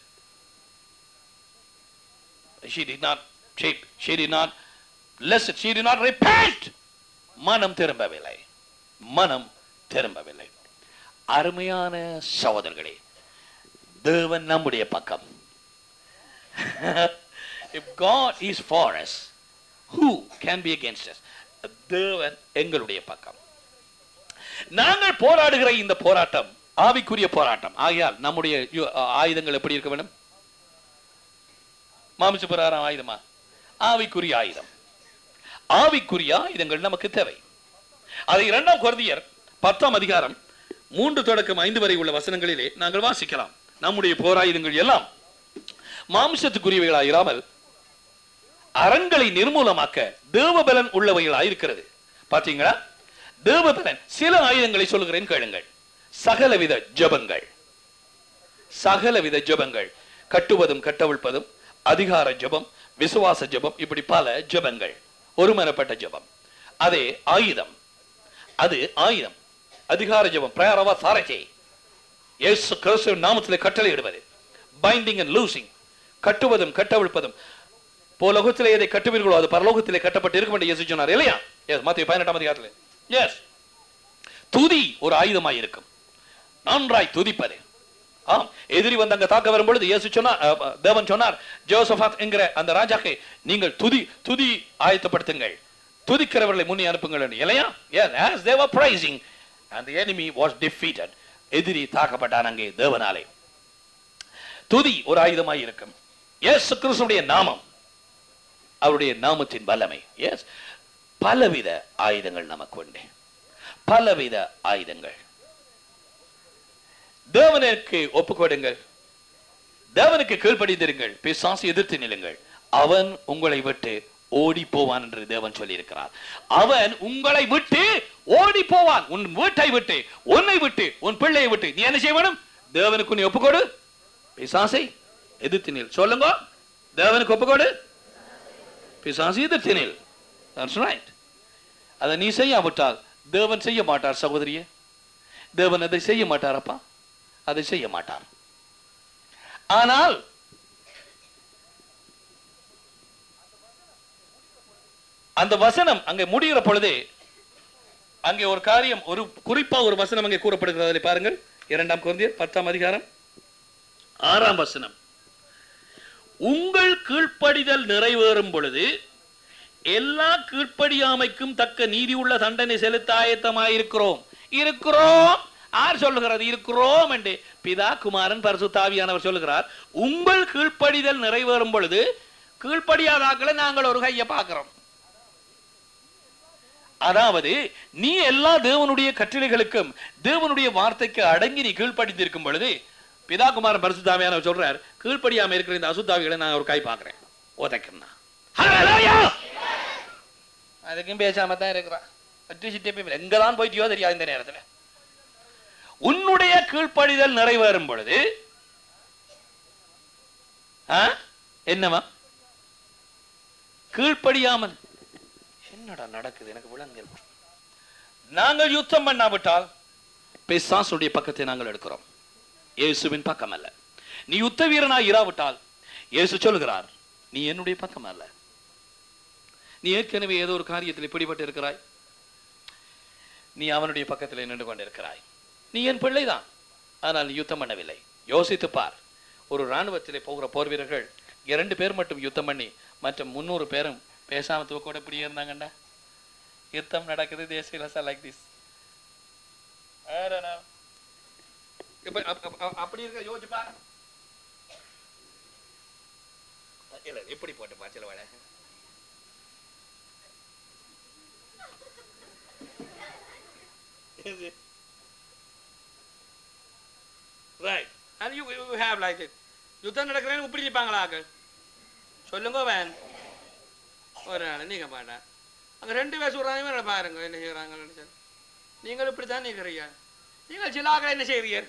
She did not cheat. She did not listen. She did not repent. மனம் திரும்பவில்லை மனம் திரும்பவில்லை அருமையான சகோதரர்களே தேவன் நம்முடைய பக்கம் if God is for us who can be against us தேவன் எங்களுடைய பக்கம் நாங்கள் போராடுகிற இந்த போராட்டம் ஆவிக்குரிய போராட்டம் ஆகையால் நம்முடைய யு- ஆயுதங்கள் எப்படி இருக்க வேண்டும் மாமிச பிரகாரம் ஆயுதமா ஆவிக்குரிய ஆயுதம் ஆவிக்குரிய ஆயுதங்கள் நமக்கு தேவை அதை இரண்டாம் குருதியர் பத்தாம் அதிகாரம் மூன்று தொடக்கம் ஐந்து வரை உள்ள வசனங்களிலே நாங்கள் வாசிக்கலாம் நம்முடைய போராயுதங்கள் எல்லாம் மாம்சத்துக்குரியவைகளா இராமல் அறங்களை நிர்மூலமாக்க தேவபலன் உள்ளவைகளா இருக்கிறது பாத்தீங்களா தேவபலன் சில ஆயுதங்களை சொல்லுகிறேன் கேளுங்கள் சகலவித ஜெபங்கள் சகலவித ஜெபங்கள் கட்டுவதும் கட்டவிழ்ப்பதும் அதிகார ஜெபம் விசுவாச ஜெபம் இப்படி பல ஜெபங்கள் ஒருமனப்பட்ட ஜெபம் அதே ஆயுதம் அது ஆயுதம் அதிகார ஜெபம் prayer of authority இயேசு கிறிஸ்துவின் நாமத்திலே கட்டளையிடுவது பைண்டிங் அண்ட் லூசிங் கட்டுவதும் கட்டவிழ்ப்பதும் போலோகத்திலே எதை கட்டுவீர்களோ அது பரலோகத்திலே கட்டப்பட்டு இருக்கும் என்று இயேசு சொன்னார் இல்லையா எஸ் மத்திய பதினெட்டாம் அதிகாரத்தில் எஸ் துதி ஒரு ஆயுதமாய் இருக்கும் நன்றாய் துதிப்பது ஆம் எதிரி வந்து அங்க தாக்க வரும்பொழுது இயேசு சொன்னார் அஹ், அஹ், தேவன் சொன்னார் ஜோசபாத் என்கிற அந்த ராஜாக்கை நீங்கள் துதி துதி ஆயத்தப்படுத்துங்கள் துதிக்கிறவர்களை முன்னே அனுப்புங்கள் என்று. இல்லையா yes as they were praising and the enemy was defeated எதிரி தாக்கப்பட்டான் அங்கே தேவனாலே துதி ஒரு ஆயுதமாய் இருக்கும் இயேசு கிறிஸ்துடைய நாமம் அவருடைய நாமத்தின் வல்லமை எஸ் பலவித ஆயுதங்கள் நமக்கு உண்டு பலவித ஆயுதங்கள் தேவனுக்கு ஒப்புக்கொடுங்கள் தேவனுக்கு கீழ்ப்படிந்திருங்கள் பிசாசு எதிர்த்து நில்லுங்கள் அவன் உங்களை விட்டு ஓடி போவான் என்று தேவன் சொல்லியிருக்கிறார் அவன் உங்களை விட்டு ஓடி போவான் உன் வீட்டை விட்டு உன்னை விட்டு உன் பிள்ளையை விட்டு நீ என்ன செய்ய வேணும் தேவனுக்கு நீ ஒப்புக்கொடு பிசாசை எதிர்த்து நில் சொல்லுங்க தேவனுக்கு ஒப்புக்கொடு பிசாசு எதிர்த்து நில் That's right. அதை நீ செய்யாவிட்டால் தேவன் செய்ய மாட்டார் சகோதரியே தேவன் அதை செய்ய மாட்டாரப்பா அதை செய்ய மாட்டார் ஆனால் அந்த வசனம் அங்கே முடிகிற பொழுதே அங்கே ஒரு காரியம் ஒரு குறிப்பா ஒரு வசனம் அங்கே கூறப்படுகிறது அதில் பாருங்கள் இரண்டாம் குழந்தையர் பத்தாம் அதிகாரம் ஆறாம் வசனம் உங்கள் கீழ்ப்படிதல் நிறைவேறும் பொழுது எல்லா கீழ்ப்படியாமைக்கும் தக்க நீதி உள்ள தண்டனை செலுத்த ஆயத்தமாயிருக்கிறோம் இருக்கிறோம் யார் சொல்லுகிறது இருக்கிறோம் என்று பிதா குமாரன் பரிசுத்தாவியானவர் சொல்லுகிறார் உங்கள் கீழ்ப்படிதல் நிறைவேறும் பொழுது கீழ்ப்படியாதாக்களை நாங்கள் ஒரு கையை பார்க்கிறோம் அதாவது நீ எல்லா தேவனுடைய கட்டளைகளுக்கும் தேவனுடைய வார்த்தைக்கு அடங்கி நீ கீழ்ப்படிந்திருக்கும் பொழுது பிதா குமாரன் பரிசுத்தாவியானவர் சொல்றார் கீழ்ப்படியாம இருக்கிற இந்த அசுத்தாவிகளை நான் ஒரு கை பார்க்கிறேன் உதைக்கணும் அதுக்கும் பேசாம தான் இருக்கிறான் எலக்ட்ரிசிட்டி எங்க தான் போயிட்டியோ தெரியாது இந்த நேரத்துல உன்னுடைய கீழ்ப்படிதல் நிறைவேறும் பொழுது ஆ? என்னவா கீழ்ப்படியாமல் என்னடா நடக்குது எனக்கு விளங்கல் நாங்கள் யுத்தம் பண்ணாவிட்டால் பிசாசுடைய பக்கத்தை நாங்கள் எடுக்கிறோம் இயேசுவின் பக்கம் அல்ல நீ யுத்த வீரனாய் இராவிட்டால் இயேசு சொல்கிறார் நீ என்னுடைய பக்கம் அல்ல நீ ஏற்கனவே ஏதோ ஒரு காரியத்தில் பிடிபட்டு இருக்கிறாய் நீ அவனுடைய பக்கத்தில் நின்று கொண்டிருக்கிறாய் நீ என் பிள்ளைதான் ஆனால் நீ யுத்தம் பண்ணவில்லை யோசித்து பார் ஒரு இராணுவத்திலே போகிற போர் வீரர்கள் இரண்டு பேர் மட்டும் யுத்தம் பண்ணி மற்ற முன்னூறு பேரும் பேசாம தூக்கோட இப்படியே இருந்தாங்கண்டா யுத்தம் நடக்குது தேசிய லைக் திஸ் இப்ப அப்- அப்- அப்- அப்படி இருக்க யோசிச்சு பாரு இல்ல எப்படி போட்டு பாச்சல வாழ right and you, you have like it யுத்தம் நடக்கிறேன்னு இப்படி இருப்பாங்களா ஆக்கள் சொல்லுங்க வேன் ஒரு நாள் நீங்க பாட்டா அங்க ரெண்டு பேர் சொல்றாங்க பாருங்க என்ன செய்யறாங்கன்னு சொல்லி நீங்கள் இப்படி தான் நிற்கிறீங்க நீங்கள் சில ஆக்கள் என்ன செய்கிறீர்கள்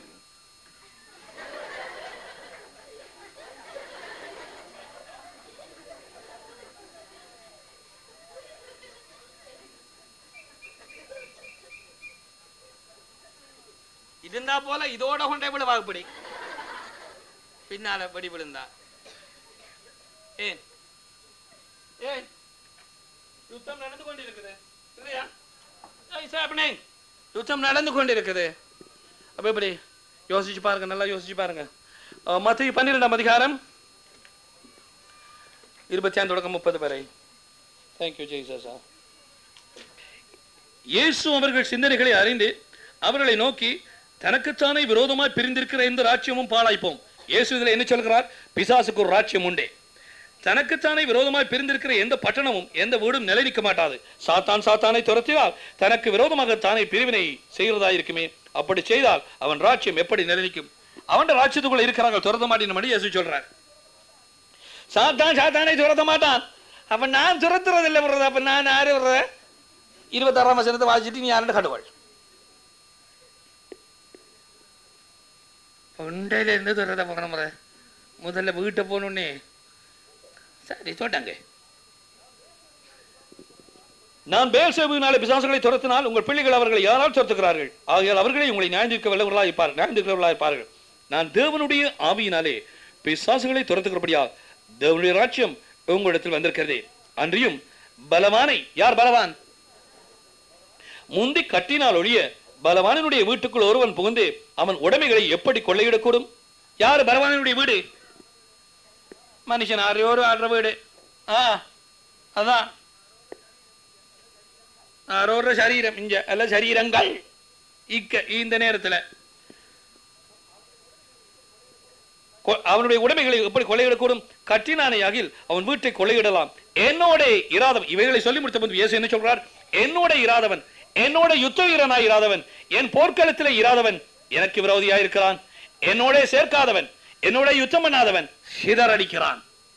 இருந்தா போல இதோட கொண்டே விட வாக்குப்படி பின்னால படி விழுந்தா ஏன் ஏன் யுத்தம் நடந்து கொண்டிருக்குது இல்லையா இட்ஸ் ஹேப்பனிங் யுத்தம் நடந்து கொண்டிருக்குது அப்ப எப்படி யோசிச்சு பாருங்க நல்லா யோசிச்சு பாருங்க மத்திய பன்னிரெண்டாம் அதிகாரம் இருபத்தி ஐந்து தொடக்கம் முப்பது வரை தேங்க்யூ ஜெய்சா இயேசு அவர்கள் சிந்தனைகளை அறிந்து அவர்களை நோக்கி தனக்குத்தானே விரோதமாய் பிரிந்திருக்கிற எந்த ராஜ்யமும் பாழாய்ப்போம் இயேசு இதுல என்ன சொல்கிறார் பிசாசுக்கு ஒரு ராஜ்யம் உண்டே தனக்குத்தானே விரோதமாய் பிரிந்திருக்கிற எந்த பட்டணமும் எந்த வீடும் நிலைநிற்க மாட்டாது சாத்தான் சாத்தானை துரத்தினால் தனக்கு விரோதமாக தானே பிரிவினை செய்கிறதா இருக்குமே அப்படி செய்தால் அவன் ராஜ்யம் எப்படி நிலைநிற்கும் அவன் ராஜ்யத்துக்குள்ள இருக்கிறார்கள் துரத்த மாட்டேன் இயேசு சொல்றார் சாத்தான் சாத்தானை துரத்த மாட்டான் அப்ப நான் துரத்துறது இல்லை வர்றது அப்ப நான் யாரு வர்ற இருபத்தாறாம் வசனத்தை வாசிச்சுட்டு நீ யாருன்னு கடுவாள் தொண்டையில இருந்து துரத்த போகணும் முறை முதல்ல வீட்டை போகணுன்னே சரி சொல்லிட்டாங்க நான் பேல் சேவையினாலே பிசாசுகளை துரத்தினால் உங்கள் பிள்ளைகள் அவர்களை யாரால் துரத்துகிறார்கள் ஆகையால் அவர்களை உங்களை நியாயந்திருக்க வல்லவர்களாக இருப்பார்கள் நியாயந்திருக்கிறவர்களாக இருப்பார்கள் நான் தேவனுடைய ஆவியினாலே பிசாசுகளை துரத்துகிறபடியா தேவனுடைய ராஜ்யம் உங்களிடத்தில் வந்திருக்கிறதே அன்றியும் பலவானை யார் பலவான் முந்தி கட்டினால் ஒழிய பலவானினுடைய வீட்டுக்குள் ஒருவன் புகுந்து அவன் உடைமைகளை எப்படி கொள்ளையிடக்கூடும் யாரு பரவானுடைய வீடு மனுஷன் ஆறையோரு ஆடுற வீடு ஆ அதான் ஆரோர சரீரம் இங்க அல்ல சரீரங்கள் இக்க இந்த நேரத்துல கொ- அவனுடைய உடைமைகளை எப்படி கொள்ளையிடக்கூடும் கட்டினானையாகில் அவன் வீட்டை கொள்ளையிடலாம் என்னோட இராதவன் இவைகளை சொல்லி முடித்த போது இயேசு என்ன சொல்றார் என்னோட இராதவன் என்னோட யுத்த வீரனாய் இராதவன் என் போர்க்களத்திலே இராதவன் எனக்கு விரோதியாய் இருக்கிறான் என்னோட சேர்க்காதவன் என்னோட யுத்தம் பண்ணாதவன் சிதறடிக்கிறான்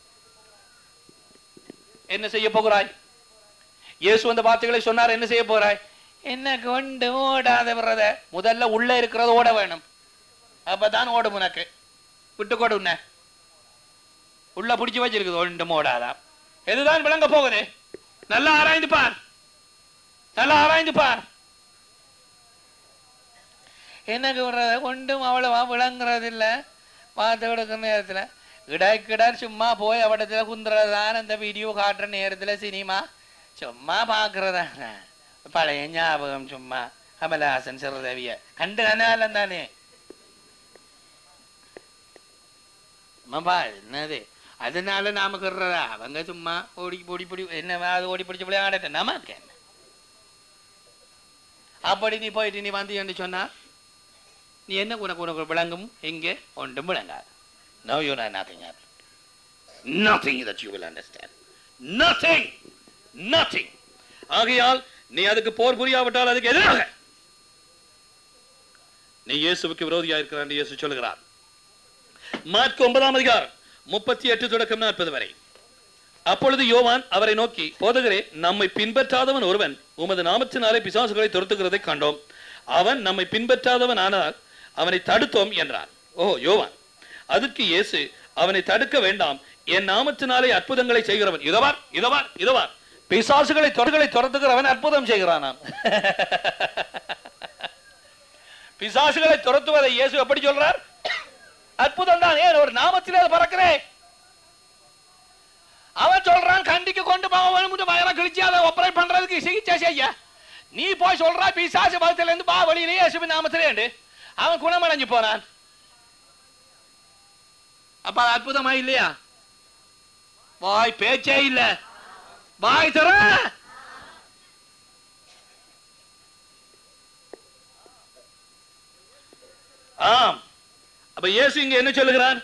என்ன செய்ய போகிறாய் இயேசு அந்த வார்த்தைகளை சொன்னார் என்ன செய்ய போறாய் என்ன கொண்டு ஓடாத விடுறத முதல்ல உள்ள இருக்கிறத ஓட வேணும் அப்பதான் ஓடும் உனக்கு விட்டு கொடு உன்னை உள்ள பிடிச்சு வச்சிருக்குது ஒன்றும் ஓடாதான் எதுதான் விளங்க போகுது நல்லா ஆராய்ந்து பார் நல்லா ஆராய்ந்து பார் எனக்கு விடுறத கொண்டும் அவ்வளவா விளங்குறது இல்ல பார்த்து கொடுக்குற நேரத்துல கிடார் சும்மா போய் அவடத்துல குந்துறதான் அந்த வீடியோ காட்டுற நேரத்துல சினிமா சும்மா பாக்குறதான பழைய ஞாபகம் சும்மா கமலஹாசன் சிறதவிய கண்டு கனாலம் தானே அம்மாப்பா என்னது அதனால நாம கடுறதா அவங்க சும்மா ஓடி ஓடி பிடி என்ன அது ஓடி பிடிச்சு விளையாடட்ட நமக்கு என்ன அப்படி நீ போயிட்டு நீ வந்து என்று சொன்னா நீ என்ன உனக்கு உனக்கு விளங்கும் எங்கே ஒன்றும் விளங்காது No, you know nothing happened. Nothing that you will understand. Nothing. Nothing. ஆகையால் நீ அதுக்கு போர் புரியாவிட்டால் அதுக்கு எதிராக நீ இயேசுவுக்கு விரோதியா இருக்கிறான் என்று இயேசு சொல்லுகிறார் மார்க் ஒன்பதாம் அதிகாரம் முப்பத்தி எட்டு தொடக்கம் நாற்பது வரை அப்பொழுது யோவான் அவரை நோக்கி போதகரே நம்மை பின்பற்றாதவன் ஒருவன் உமது நாமத்தினாலே பிசாசுகளை துரத்துகிறதை கண்டோம் அவன் நம்மை பின்பற்றாதவன் ஆனால் அவனை தடுத்தோம் என்றார் ஓ யோவான் அதற்கு இயேசு அவனை தடுக்க வேண்டாம் என் நாமத்தினாலே அற்புதங்களை செய்கிறவன் இதவார் இதவார் இதவார் பிசாசுகளை தொடர்களை துரத்துகிறவன் அற்புதம் செய்கிறானாம் பிசாசுகளை துரத்துவதை இயேசு எப்படி சொல்றார் அற்புதம் தான் ஏன் ஒரு நாமத்திலே அது பறக்கிறேன் அவன் சொல்றான் கண்டிக்கு கொண்டு போக வயல கிழிச்சு அதை ஆபரேட் பண்றதுக்கு சிகிச்சை செய்ய நீ போய் சொல்றா பிசாசு பலத்துல இருந்து பா வழியிலே இயேசுவின் நாமத்திலே அவன் குணமடைஞ்சு போனான் அப்ப அது அற்புதமா இல்லையா வாய் பேச்சே இல்ல வாய் தர ஆம் அப்ப இயேசு இங்க என்ன சொல்லுகிறார்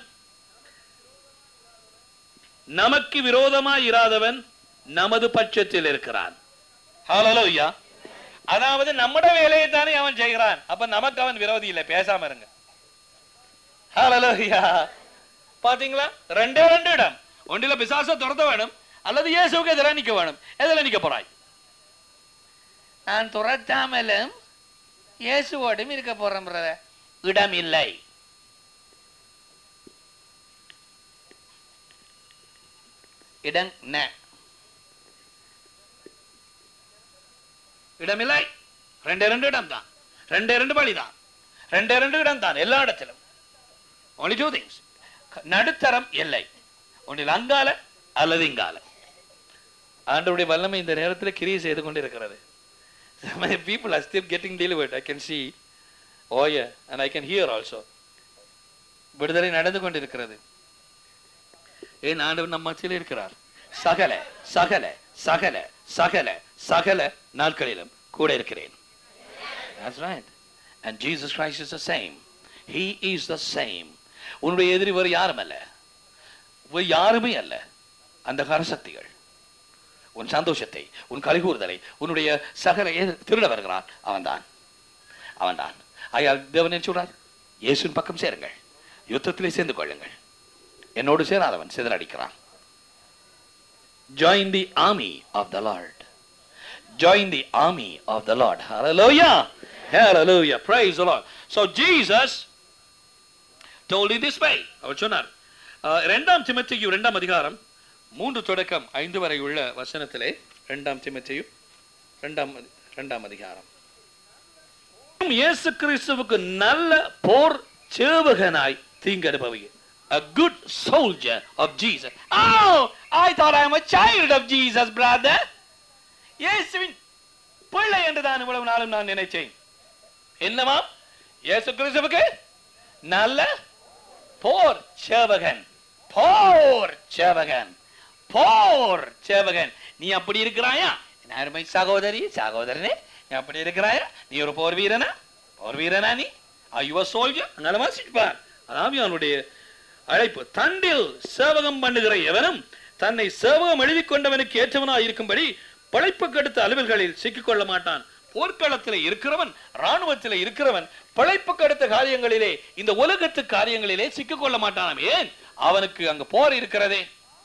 நமக்கு விரோதமாய் இராதவன் நமது பட்சத்தில் இருக்கிறான் ஹalleluya அதாவது நம்முடைய வேலையை தானே அவன் செய்கிறான் அப்ப நமக்கு அவன் விரோதி இல்லை பேசாம இருங்க ஹalleluya பாத்தீங்களா ரெண்டே ரெண்டு இடம் ஒன்றில பிசாச துரத்த வேணும் அல்லது இயேசுவுக்கு எதிராக நிக்க வேணும் எதுல நிக்க போறாய் நான் துரத்தாமலும் இயேசுவோடும் இருக்க போறேன் பிரதர் இடம் இல்லை இடம் ந இடமில்லை ரெண்டே ரெண்டு இடம் தான் ரெண்டே ரெண்டு வழி தான் ரெண்டே ரெண்டு இடம் தான் எல்லா இடத்திலும் only two things நடுத்தரம் எல்லை ஒன்றில் அங்கால அல்லது இங்கால ஆண்டவருடைய வல்லமை இந்த நேரத்தில் கிரியை செய்து கொண்டு இருக்கிறது many people are still getting delivered i can see oh yeah and i can hear also விடுதலை நடந்து கொண்டிருக்கிறது ஏன் ஆண்டவர் நம் மத்தியில் இருக்கிறார் சகல சகல சகல சகல சகல நாட்களிலும் கூட இருக்கிறேன் That's right. And Jesus Christ is the same. He is the same. உன்னுடைய எதிரி வேறு யாரும் அல்ல வேறு யாருமே அல்ல அந்த கரசக்திகள் உன் சந்தோஷத்தை உன் கலிகூறுதலை உன்னுடைய சகல எது- திருட வருகிறான் அவன்தான் அவன்தான் ஐயா தேவன் என்ன சொல்றார் இயேசுவின் பக்கம் சேருங்கள் யுத்தத்திலே சேர்ந்து கொள்ளுங்கள் என்னோடு சேராதவன் சிதறடிக்கிறான் join the army of the Lord join the army of the Lord hallelujah hallelujah praise the Lord so Jesus told in this way அவர் சொன்னார் அஹ், இரண்டாம் திமத்தேயு இரண்டாம் அதிகாரம் மூன்று தொடக்கம் ஐந்து வரை உள்ள வசனத்திலே இரண்டாம் திமத்தேயு இரண்டாம் அதி- இரண்டாம் அதிகாரம் இயேசு கிறிஸ்துவுக்கு நல்ல போர் சேவகனாய் தீங்கு அனுபவி a good soldier of Jesus oh I thought I am a child of Jesus brother இயேசுவின் பிள்ளை என்று தான் இவ்வளவு நாளும் நான் நினைச்சேன் என்னவா இயேசு கிறிஸ்துவுக்கு நல்ல போர் சேவகன் போர் சேவகன் போர் சேவகன் நீ அப்படி இருக்கிறாயா என் அருமை சகோதரி சகோதரனே நீ அப்படி இருக்கிறாயா நீ ஒரு போர் வீரனா போர் வீரனா நீ ஐயோ சோல்ஜர் அங்கால வாசிப்பார் அதான் அவனுடைய அழைப்பு தண்டில் சேவகம் பண்ணுகிற எவனும் தன்னை சேவகம் எழுதி கொண்டவனுக்கு ஏற்றவனாய் இருக்கும்படி பழைப்புக்கு அடுத்த அலுவல்களில் சிக்கிக்கொள்ள மாட்டான் போர்க்களத்தில் இருக்கிறவன் ராணுவத்தில் இருக்கிறவன் பிழைப்புக்கு அடுத்த காரியங்களிலே இந்த உலகத்து காரியங்களிலே சிக்கிக்கொள்ள மாட்டானாம் ஏன் அவனுக்கு அங்க போர் இருக்கிறதே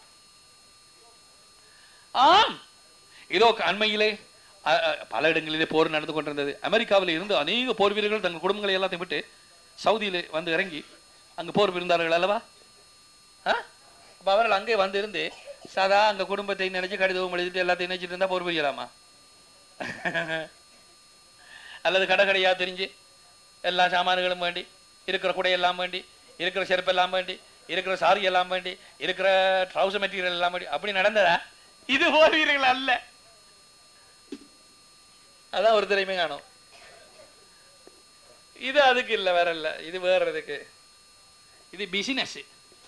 ஆம் இதோ அண்மையிலே அ, அ, பல இடங்களிலே போர் நடந்து கொண்டிருந்தது அமெரிக்காவில் இருந்து அநேக போர் வீரர்கள் தங்கள் குடும்பங்களை எல்லாத்தையும் விட்டு சவுதியிலே வந்து இறங்கி அங்கு போர் புரிந்தார்கள் அல்லவா ஆ? அப்ப அவர்கள் அங்கே வந்து இருந்து சதா அந்த குடும்பத்தை நினைச்சு கடிதம் எழுதிட்டு எல்லாத்தையும் நினைச்சிட்டு இருந்தா போர் புரியலாமா அல்லது கடை கடையா தெரிஞ்சு எல்லா சாமான்களும் வேண்டி இருக்கிற குடை எல்லாம் வேண்டி இருக்கிற செருப்பு எல்லாம் வேண்டி இருக்கிற சாரி எல்லாம் வேண்டி இருக்கிற ட்ரௌசர் மெட்டீரியல் எல்லாம் வேண்டி அப்படி நடந்ததா இது போர் வீரர்கள் அல்ல அதான் ஒரு திறமை காணும் இது அதுக்கு இல்ல வேற இல்ல இது வேற இதுக்கு இது பிசினஸ்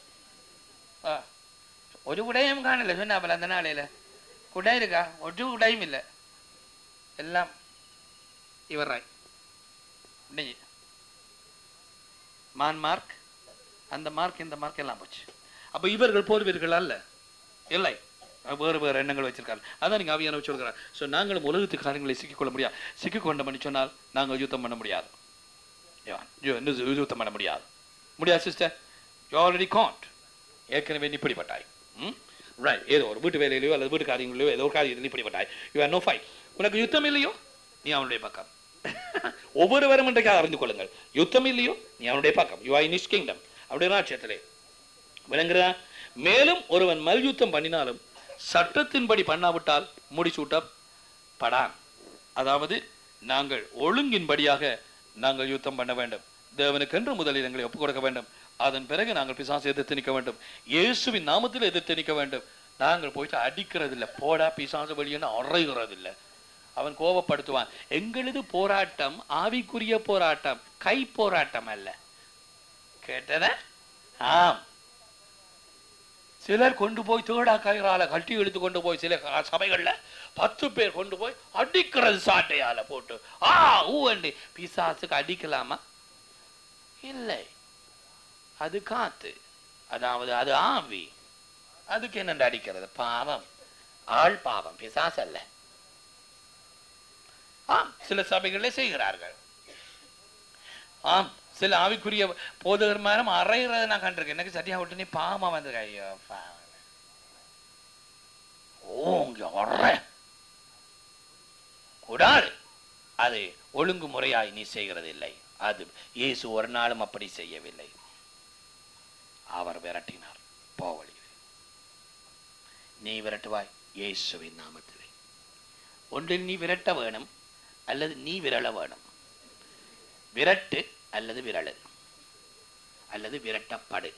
ഒരു കുടയും കാണില്ല சொன்னாப்பல அந்த நாளையில குடை இருக்கா ஒரு குடையும் இல்லை எல்லாம் இவராய் முடிஞ்சு மான் மார்க் அந்த மார்க் இந்த மார்க் எல்லாம் போச்சு அப்ப இவர்கள் போர் வீரர்கள் அல்ல இல்லை வேறு வேறு எண்ணங்கள் வச்சிருக்காரு அதான் நீங்க ஆவியான சொல்கிறார் ஸோ நாங்களும் உலகத்து காரியங்களை சிக்கிக்கொள்ள முடியாது சிக்கிக்கொண்டோம்னு சொன்னால் நாங்கள் யுத்தம் பண்ண முடியாது யா, யு- யு- யுத்தம் பண்ண முடியாது முடியாது சிஸ்டர் யூ ஆல்ரெடி காண்ட் ஏற்கனவே நீ பிடிபட்டாய் ரைட் ஏதோ ஒரு வீட்டு வேலையிலையோ அல்லது வீட்டு காரியங்களிலோ ஏதோ ஒரு காரியத்தில் நீ பிடிபட்டாய் யூ ஆர் நோ ஃபைட் உனக்கு யுத்தம் இல்லையோ நீ அவனுடைய பக்கம் ஒவ்வொருவரும் இன்றைக்கு அறிந்து கொள்ளுங்கள் யுத்தம் இல்லையோ நீ அவனுடைய பக்கம் you are in is kingdom அவருடைய ராட்சியத்திலே விளங்குறா மேலும் ஒருவன் மல்யுத்தம் பண்ணினாலும் சட்டத்தின்படி பண்ணாவிட்டால் முடிசூட்டப்படான் அதாவது நாங்கள் ஒழுங்கின்படியாக நாங்கள் யுத்தம் பண்ண வேண்டும் தேவனுக்கென்று முதலில் எங்களை ஒப்புக் கொடுக்க வேண்டும் அதன் பிறகு நாங்கள் பிசாசை எதிர்த்து நிற்க வேண்டும் இயேசுவின் நாமத்தில் எதிர்த்து நிற்க வேண்டும் நாங்கள் போயிட்டு அடிக்கிறது இல்லை போடா பிசாசு வழின்னு அறைகிறது இல்லை அவன் கோபப்படுத்துவான் எங்களது போராட்டம் ஆவிக்குரிய போராட்டம் கை போராட்டம் அல்ல கேட்டதா ஆம் சிலர் கொண்டு போய் தேடா கயிறால கட்டி இழுத்து கொண்டு போய் சில க- சபைகள்ல பத்து பேர் கொண்டு போய் அடிக்கிறது சாட்டையால போட்டு ஆ ஊவண்டி பிசாசுக்கு அடிக்கலாமா இல்லை அது காத்து அதாவது அது ஆவி அதுக்கு என்னண்டு அடிக்கிறது பாவம் ஆள் பாவம் பிசாசு அல்ல ஆம் சில சபைகளே செய்கிறார்கள் ஆம் சில ஆவிக்குரிய போதகர்மாரும் அறையிறத நான் கண்டிருக்கேன் எனக்கு சரியா விட்டு நீ பாவமா வந்து ஐயோ பாவம். ஓ இங்க அறை கூடாது அது ஒழுங்கு முறையாய் நீ செய்கிறதில்லை அது இயேசு ஒரு நாளும் அப்படி செய்யவில்லை அவர் விரட்டினார் போவழியில் நீ விரட்டுவாய் இயேசுவின் நாமத்திலே ஒன்றில் நீ விரட்ட வேணும் அல்லது நீ விரள வேணும் விரட்டு அல்லது விரளு அல்லது விரட்டப்படு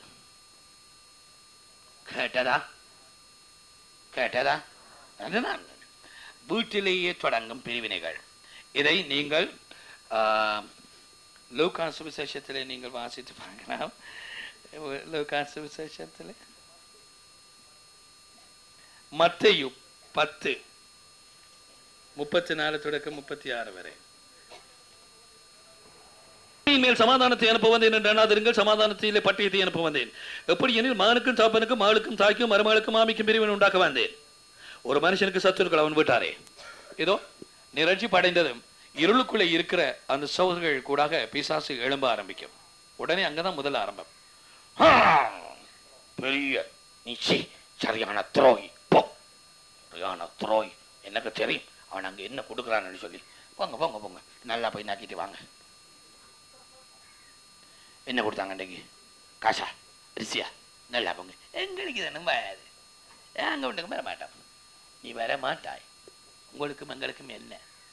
கேட்டதா கேட்டதா அதுதான் வீட்டிலேயே தொடங்கும் பிரிவினைகள் இதை நீங்கள் ஆஹ், லூக்கா சுவிசேஷத்திலே நீங்கள் வாசித்து பார்க்கலாம் லூக்கா சுவிசேஷத்திலே மத்தேயு பத்து முப்பத்தி நாலு தொடக்கம் முப்பத்தி ஆறு வரை மேல் சமாதானத்தை அனுப்ப வந்தேன் என்று எண்ணாதிருங்கள் சமாதானத்திலே பட்டயத்தை அனுப்ப வந்தேன் எப்படி எனில் மகனுக்கும் தாப்பனுக்கும் மகளுக்கும் தாய்க்கும் மருமகளுக்கும் மாமிக்கும் பிரிவினை உண்டாக்க வந்தேன் ஒரு மனுஷனுக்கு சத்துருக்கள் அவன் விட்டாரே இதோ நிறழ்ச்சி படைந்ததும் இருளுக்குள்ளே இருக்கிற அந்த சோதர்கள் கூடாக பிசாசு எழும்ப ஆரம்பிக்கும் உடனே அங்கதான் முதல் ஆரம்பம் ஆ! பெரிய நீ சீ, சரியான துரோகி போ சரியான துரோகி எனக்கு தெரியும் அவன் அங்க என்ன கொடுக்குறான்னு சொல்லி போங்க போங்க போங்க நல்லா போய் நாக்கிட்டு வாங்க என்ன கொடுத்தாங்க அன்றைக்கு காசா ரிசியா நல்லா போங்க எங்களுக்கு தானே வராது அங்கே வீட்டுக்கு வர மாட்டோம் நீ வர மாட்டாய் உங்களுக்கும் எங்களுக்கும் என்ன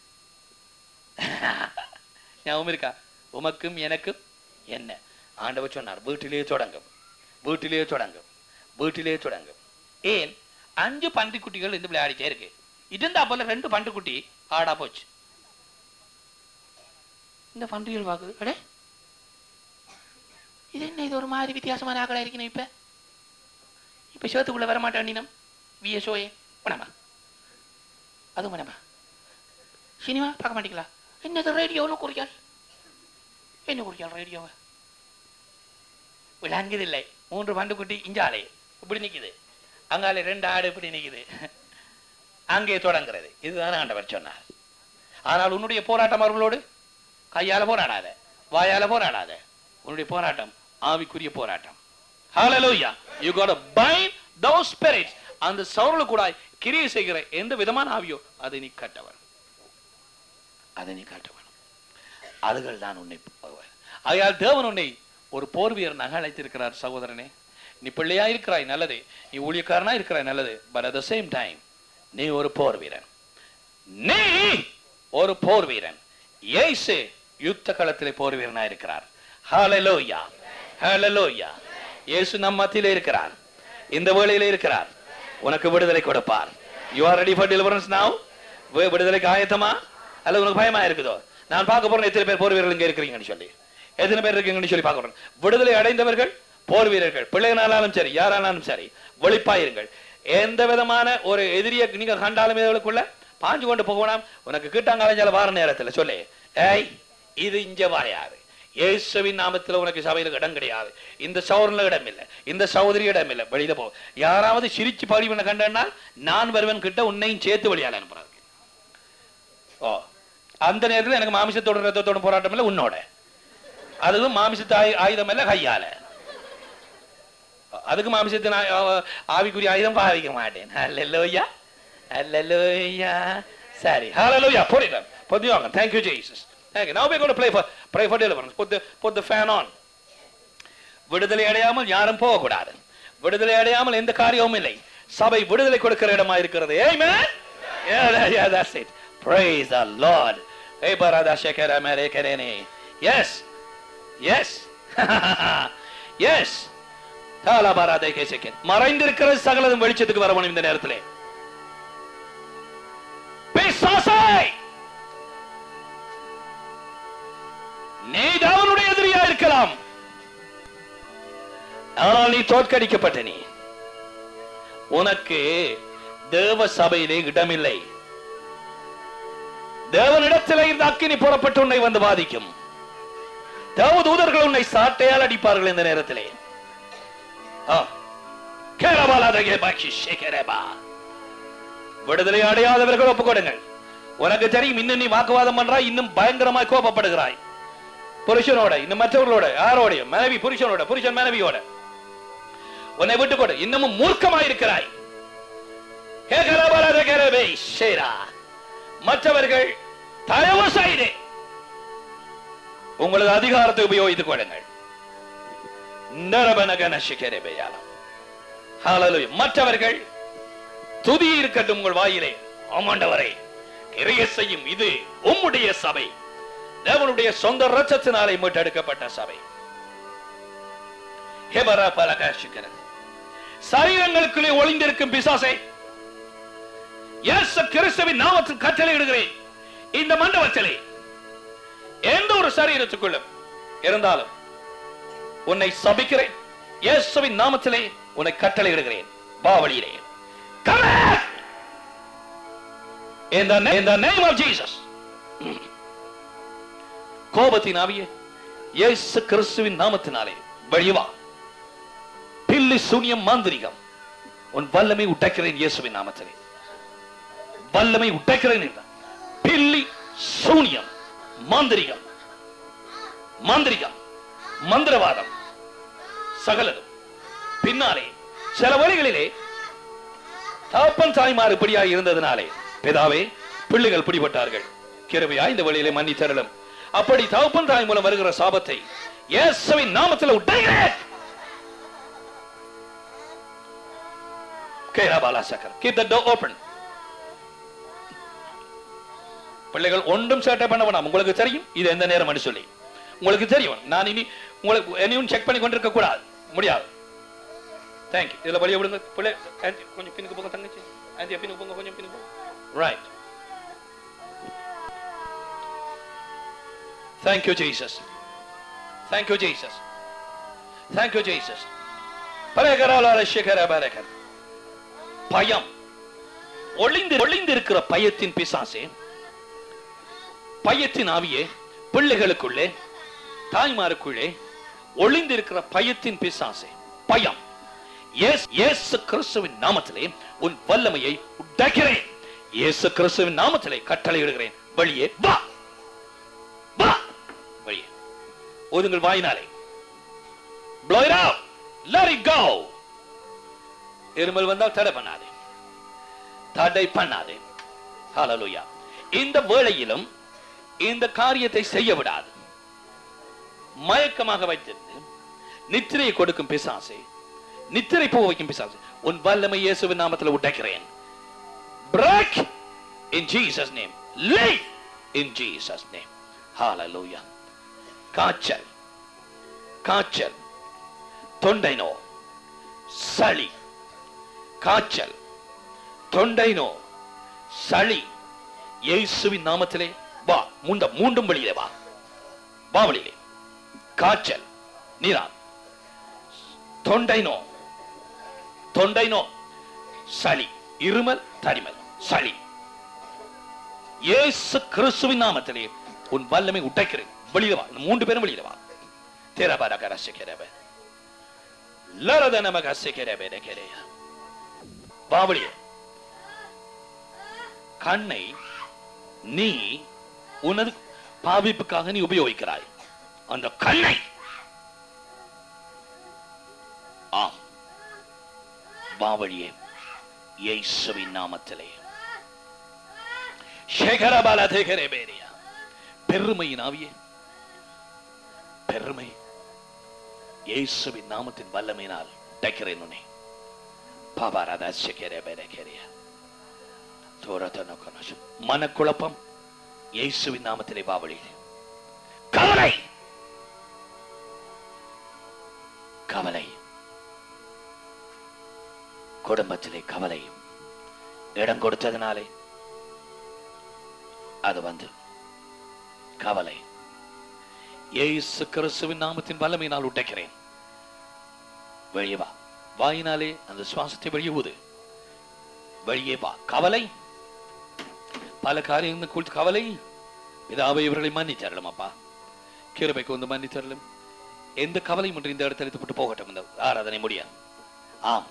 ஞாபகம் இருக்கா உமக்கும் எனக்கும் என்ன ஆண்டவர் சொன்னார் வீட்டிலேயே தொடங்கும் வீட்டிலேயே தொடங்கும் வீட்டிலேயே தொடங்கும் ஏன் அஞ்சு பன்றிக்குட்டிகள் இந்த விளையாடிட்டே இருக்கு இருந்தா போல ரெண்டு பன்றிக்குட்டி ஆடா போச்சு இந்த பன்றிகள் பார்க்குது அடே இது என்ன இது ஒரு மாதிரி வித்தியாசமான ஆக்களா இருக்கணும் இப்ப இப்ப சேத்துக்குள்ள வர மாட்டாண்டினம் விஎஸ்ஓஏ வேணாமா அதுவும் வேணாமா சினிமா பார்க்க மாட்டீங்களா என்னது ரேடியோவில் குறியால் என்ன குறியால் ரேடியோவை விளங்குதில்லை மூன்று பண்டுக்குட்டி இஞ்சாலே இப்படி நிக்குது அங்காலே ரெண்டு ஆடு இப்படி நிக்குது அங்கே தொடங்குறது இதுதான் ஆண்டவர் சொன்னார் ஆனால் உன்னுடைய போராட்டம் அவர்களோடு கையால போராடாத வாயால போராடாத உன்னுடைய போராட்டம் ஆவிக்குரிய போராட்டம் ஹalleluya you got to bind those spirits அந்த சவுரலுக்குடாய் கிரியை செய்கிற எந்த விதமான ஆவியோ அதை நீ கட்டவன் அதை நீ கட்டவன் அதுகள் தான் உன்னை ஆகையால் தேவன் உன்னை ஒரு போர் வீரனாக அழைத்திருக்கிறார் சகோதரனே நீ பிள்ளையா இருக்கிறாய் நல்லது நீ ஊழியக்காரனா இருக்கிறாய் நல்லது but at the same time நீ ஒரு போர் வீரன் நீ ஒரு போர் வீரன் இயேசு யுத்த களத்திலே போர் வீரனா இருக்கிறார் ஹalleluya ஹalleluya இயேசு நம் மத்தியிலே இருக்கிறார் இந்த வேளையிலே இருக்கிறார் உனக்கு விடுதலை கொடுப்பார் you are ready for deliverance now விடுதலைக்கு ஆயத்தமா அல்லது உனக்கு பயமா இருக்குதோ நான் பார்க்க போறேன் எத்தனை பேர் போர் வீரர்கள் இங்க இருக்கிறீங்கன்னு சொல்லி எத்தனை பேர் இருக்கீங்கன்னு சொல்லி பார்க்க போறேன் விடுதலை அடைந்தவர்கள் போர் வீரர்கள் பிள்ளைகளானாலும் சரி யாரானாலும் சரி வெளிப்பாயிருங்கள் எந்த விதமான ஒரு எதிரிய நீங்க கண்டாலும் இதுகளுக்குள்ள பாஞ்சு கொண்டு போகலாம் உனக்கு கிட்டாங்காலஞ்சால வார நேரத்துல சொல்லு ஏய் இது இங்க வாயாது இயேசுவின் நாமத்துல உனக்கு சபையில இடம் கிடையாது இந்த சௌரன்ல இடம் இல்லை இந்த சகோதரி இடம் இல்லை வெளியில போ யாராவது சிரிச்சு பழி பண்ண கண்டனா நான் வருவன் கிட்ட உன்னையும் சேர்த்து வழியால அனுப்புறாரு ஓ அந்த நேரத்துல எனக்கு மாமிசத்தோட ரத்தத்தோட போராட்டம் இல்லை உன்னோட அதுவும் மாமிசத்து ஆயு- ஆயுதம் இல்ல கையால அதுக்கு மாமிசத்தின் ஆ- ஆ- ஆவிக்குரிய ஆயுதம் பாவிக்க மாட்டேன் அல்லையா அல்லையா சரி ஹalleluya put it up put the organ thank you jesus thank you now we're going to play for pray for deliverance put the put the fan on விடுதலை அடையாமல் யாரும் போகக்கூடாது விடுதலை அடையாமல் எந்த காரியமும் இல்லை சபை விடுதலை கொடுக்கிற இடமா இருக்கிறது amen yeah, that- yeah that's it praise the lord hey barada shekara mere kerene yes yes yes தாலா பாராதே கேசக்கே மறைந்திருக்கிற சகலதும் வெளிச்சத்துக்கு வரணும் இந்த நேரத்திலே பிசாசே நீ தேவனுடைய எதிரியா இருக்கலாம் ஆனால் நீ தோற்கடிக்கப்பட்ட நீ உனக்கு தேவ சபையிலே இடமில்லை தேவனிடத்திலே இந்த அக்கினி புறப்பட்டு உன்னை வந்து பாதிக்கும் தேவ தூதர்கள் உன்னை சாட்டையால் அடிப்பார்கள் இந்த நேரத்திலே ஆ. கேரபாலாதகே பாக்கி ஷேகரேபா. விடுதலை அடையாதவர்கள் ஒப்புக்கொடுங்கள் உனக்கு தெரியும் இன்னும் நீ வாக்குவாதம் பண்றாய் இன்னும் பயங்கரமாய் கோபப்படுகிறாய் புருஷனோட இன்னும் மற்றவர்களோட யாரோடைய மனைவி புருஷனோட புருஷன் மனைவியோட உன்னை விட்டு கொடு இன்னமும் மூர்க்கமாய் இருக்கிறாய் கேகரபலதகரபே ஷேரா. மற்றவர்கள் தயவு செய்து உங்களது அதிகாரத்தை உபயோகித்துக் கொள்ளுங்கள் நரபனகன சிகரபேயாலம். ஹalleluya. மற்றவர்கள் துதி இருக்கட்டும் உங்கள் வாயிலே ஆமாண்டவரே கிரிய செய்யும் இது உம்முடைய சபை தேவனுடைய சொந்த ரச்சத்தினாலே மீட்டெடுக்கப்பட்ட சபை ஹெபரா பலகாஷிகர சரீரங்களுக்குள்ளே ஒளிந்திருக்கும் பிசாசை இயேசு கிறிஸ்துவின் நாமத்தில் கட்டளையிடுகிறேன் இந்த மண்டபத்திலே எந்த ஒரு சரீரத்துக்குள்ளும் இருந்தாலும் உன்னை சபிக்கிறேன் இயேசுவின் நாமத்திலே உன்னை கட்டளையிடுகிறேன் பாவலியிலே Come out! In the, na- in the name of Jesus. கோபத்தின் ஆவியே இயேசு கிறிஸ்துவின் நாமத்தினாலே வெளிவா பில்லி சூனியம் மாந்திரிகம் உன் வல்லமை உடைக்கிறேன் இயேசுவின் நாமத்திலே வல்லமை உடைக்கிறேன் என்றார். பில்லி சூனியம் மாந்திரிகம் மாந்திரிகம் மந்திரவாதம் சகலதும் பின்னாலே சில வழிகளிலே தகப்பன் தாய்மார் இப்படியாய் இருந்ததினாலே பிதாவே பிள்ளைகள் பிடிபட்டார்கள் கிருபையா இந்த வழியிலே மன்னித்தருளும் அப்படி தகப்பன் தாய் மூலம் வருகிற சாபத்தை இயேசுவின் நாமத்தில் உடைகிறேன் கேராபாலா சக்கர் கீப் த டோர் ஓபன் பிள்ளைகள் ஒன்றும் சேட்டை பண்ண வேண்டாம் உங்களுக்கு தெரியும் இது எந்த நேரம் சொல்லி உங்களுக்கு தெரியும் நான் இனி உங்களுக்கு என்னையும் செக் பண்ணி கொண்டிருக்க கூடாது முடியாது தேங்க்யூ இதுல வழிய விடுங்க பிள்ளை ஆன்ட்டி, கொஞ்சம் பின்னுக்கு போங்க தங்கச்சி ஆன்ட்டி பின்னுக்கு போங்க கொஞ்சம் பின்னுக்கு போங்க right thank you Jesus thank you Jesus Thank you, Jesus. பரகராலார சிகர பரகர். பயம் ஒளிந்து ஒளிந்திருக்கிற பயத்தின் பிசாசே பயத்தின் ஆவியே பிள்ளைகளுக்குள்ளே தாய்மாருக்குள்ளே ஒளிந்திருக்கிற பயத்தின் பிசாசே பயம் இயேசு இயேசு கிறிஸ்துவின் நாமத்திலே உன் வல்லமையை உடைக்கிறேன் இயேசு கிறிஸ்துவின் நாமத்திலே கட்டளையிடுகிறேன் வெளியே வா வா வெளியே ஒதுங்கள் வாயினாலே blow it out let it go இருமல் வந்தால் தடை பண்ணாதே தடை பண்ணாதே ஹalleluya இந்த வேளையிலும் இந்த காரியத்தை செய்ய விடாது மயக்கமாக வைத்திருந்து நித்திரையை கொடுக்கும் பிசாசே நித்திரை போக வைக்கும் பிசாசு உன் வல்லமை இயேசுவின் நாமத்தில் உடைக்கிறேன் break in Jesus name leave in Jesus name hallelujah காய்ச்சல் காய்ச்சல் தொண்டை நோ சளி காய்ச்சல் தொண்டை நோ சளி இயேசுவின் நாமத்திலே வா மூண்ட மூண்டும் வெளியிலே வா வா வெளியிலே காய்ச்சல் நீரான் தொண்டை நோ தொண்டை நோ சளி இருமல் தரிமல் சளி இயேசு கிறிஸ்துவின் நாமத்திலே உன் வல்லமை உடைக்கிறேன் வெளியில வா இந்த மூன்று பேரும் வெளியில வா தேரபார கரசிக்கிறவ லரத நமக்கு அசிக்கிறவே நெகரையா வா வெளியே கண்ணை நீ உனது பாவிப்புக்காக நீ உபயோகிக்கிறாய் அந்த கண்ணை ஆம் வாவழியே இயேசுவின் நாமத்திலே சேகரபால தேகரேபேரியா பெருமையின் ஆவியே பெருமை இயேசுவின் நாமத்தின் வல்லமையினால் டக்கிறேன் உன்னை பாபாராதா சேகரேபேரேகேரியா தோரத்தனக்கனசம் மனக்குழப்பம் இயேசுவின் நாமத்திலே வாவழியிலே கவலை கவலை குடும்பத்திலே கவலை இடம் கொடுத்ததினாலே அது வந்து கவலை இயேசு கிறிஸ்துவின் நாமத்தின் வல்லமையினால் உடைக்கிறேன் வெளியே வா வாயினாலே அந்த சுவாசத்தை வெளியே ஊது வெளியே வா கவலை பல காரியங்கள் குறித்து கவலை பிதாவை இவர்களை மன்னித்தரலும் அப்பா கிருபைக்கு வந்து மன்னித்தரலும் எந்த கவலையும் ஒன்று இந்த இடத்துல எடுத்துப்பட்டு போகட்டும் இந்த ஆராதனை முடியாது ஆம்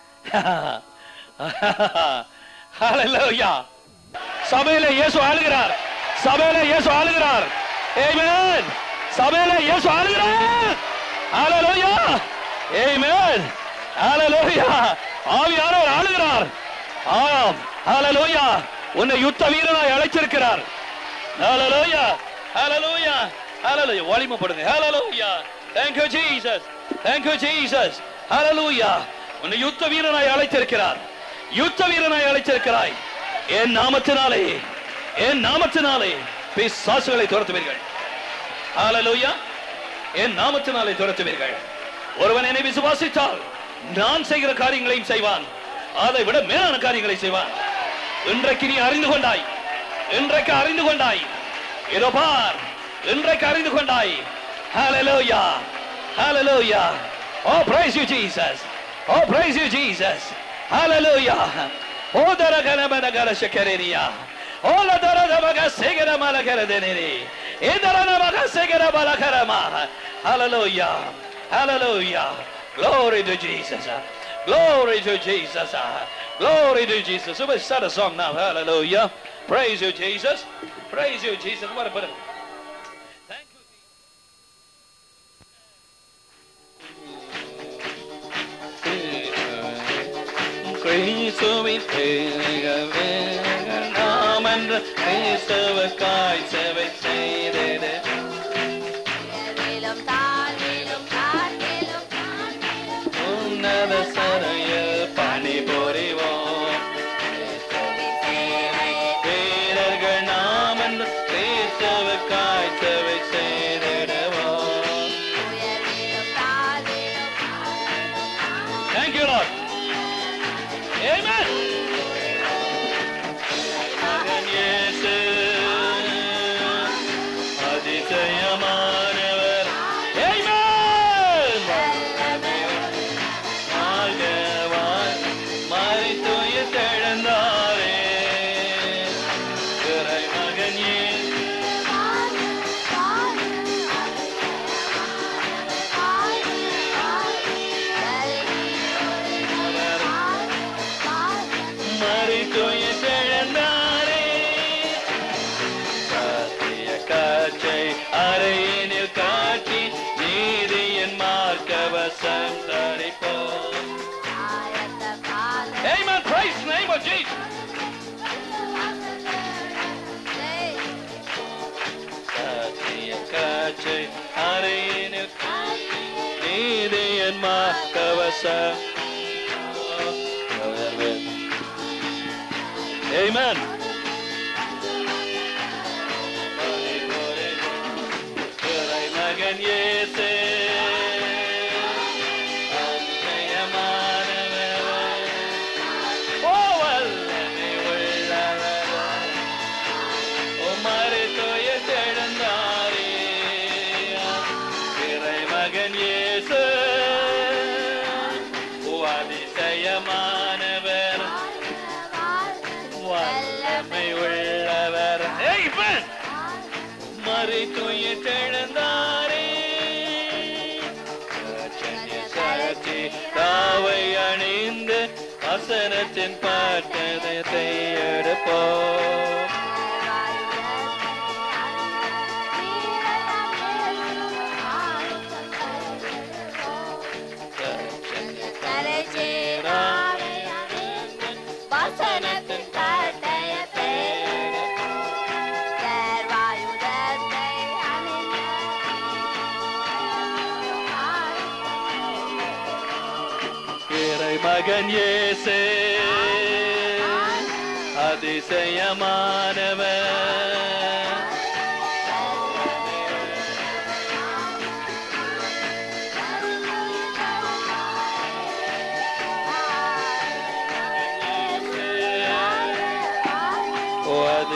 ஹalleluya சபையில இயேசு ஆளுகிறார் சபையில இயேசு ஆளுகிறார் ஆமென் சபையில இயேசு ஆளுகிறார் ஹalleluya ஆமென் ஹalleluya ஆவியானவர் ஆளுகிறார் ஆம் ஹalleluya உன்னை யுத்த வீரனாய் அழைச்சிருக்கிறார் ஹalleluya ஹalleluya ஹalleluya வலிமைப்படுங்க ஹalleluya thank you jesus thank you jesus ஹalleluya உன்னை யுத்த வீரனாய் அழைத்திருக்கிறார் யுத்த வீரனாய் அழைத்திருக்கிறாய் என் நாமத்தினாலே என் நாமத்தினாலே பிசாசுகளை துரத்துவீர்கள் ஹalleluya என் நாமத்தினாலே துரத்துவீர்கள் ஒருவன் என்னை விசுவாசித்தால் நான் செய்கிற காரியங்களையும் செய்வான் அதை விட மேலான காரியங்களை செய்வான் இன்றைக்கு நீ அறிந்து கொண்டாய் இன்றைக்கு அறிந்து கொண்டாய் இதோ பார் இன்றைக்கு அறிந்து கொண்டாய் ஹalleluya hallelujah oh praise you jesus oh praise you jesus hallelujah oh daragana managara shakarenia oh la daragama segera malagara denere idarana maga segera malakarama hallelujah hallelujah glory to jesus glory to jesus glory to jesus so let's start a song now hallelujah praise you jesus praise you jesus what a put it thank you கிறிஸ்துவின் பேரவே நாமன்ற கிறிஸ்துவுக்காய் சேவை செய்தேன மேலும் தாழ்விலும் காற்றிலும் காற்றிலும் உன்னத சரையில் பணிபுரிவோம் வீரர்கள் நாமன்ற கிறிஸ்துவுக்காய் சேவை செய்திடுவோம் உயர்விலும் தாழ்விலும் Thank you, Lord. Amen. மகன் இயேசு அதிசயமானவர் Amen. அறையினில் காட்டி நீதியின் மார்க்கவசம் தரிப்போம் ஆயத்த கால Amen. Praise the name of Jesus. காற்றிய காற்றை அறையினில் காட்டி நீதியின் மார்க்கவசம் Amen. இறை மகன் இயேசு அதிசயமானவர். ஓ வல்லமை உள்ளவர். உமது துயர்த்தெழுந்தாரே. இறை மகன் இயேசு ஓ அதிசயமானவர் வல்லமை உள்ளவர் Amen. மறை துயிற்றெழுந்தாரே சாட்சி தாவை அணிந்து வசனத்தின் பாட்டத்தை எடுப்போம் வசனத்தின் கட்டயத்தை தேர்வாயுதத்தை இறை மகன் இயேசு அதிசயமானவர் ஓ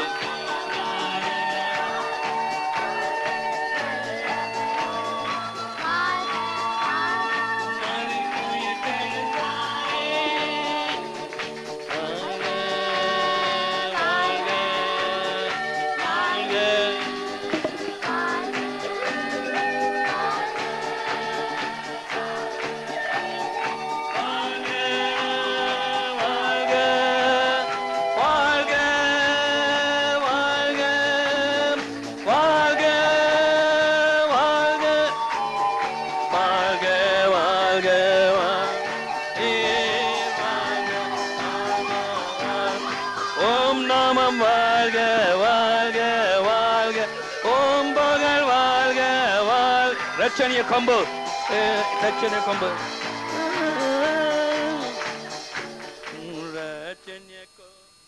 ஓம் நாமம் வாழ்க வாழ்க வாழ்க ஓம் புகழ் வாழ்க வாழ் ரட்சணிய கொம்பு அஹ், ரட்சணிய கொம்பு ரட்சணிய கொம்பு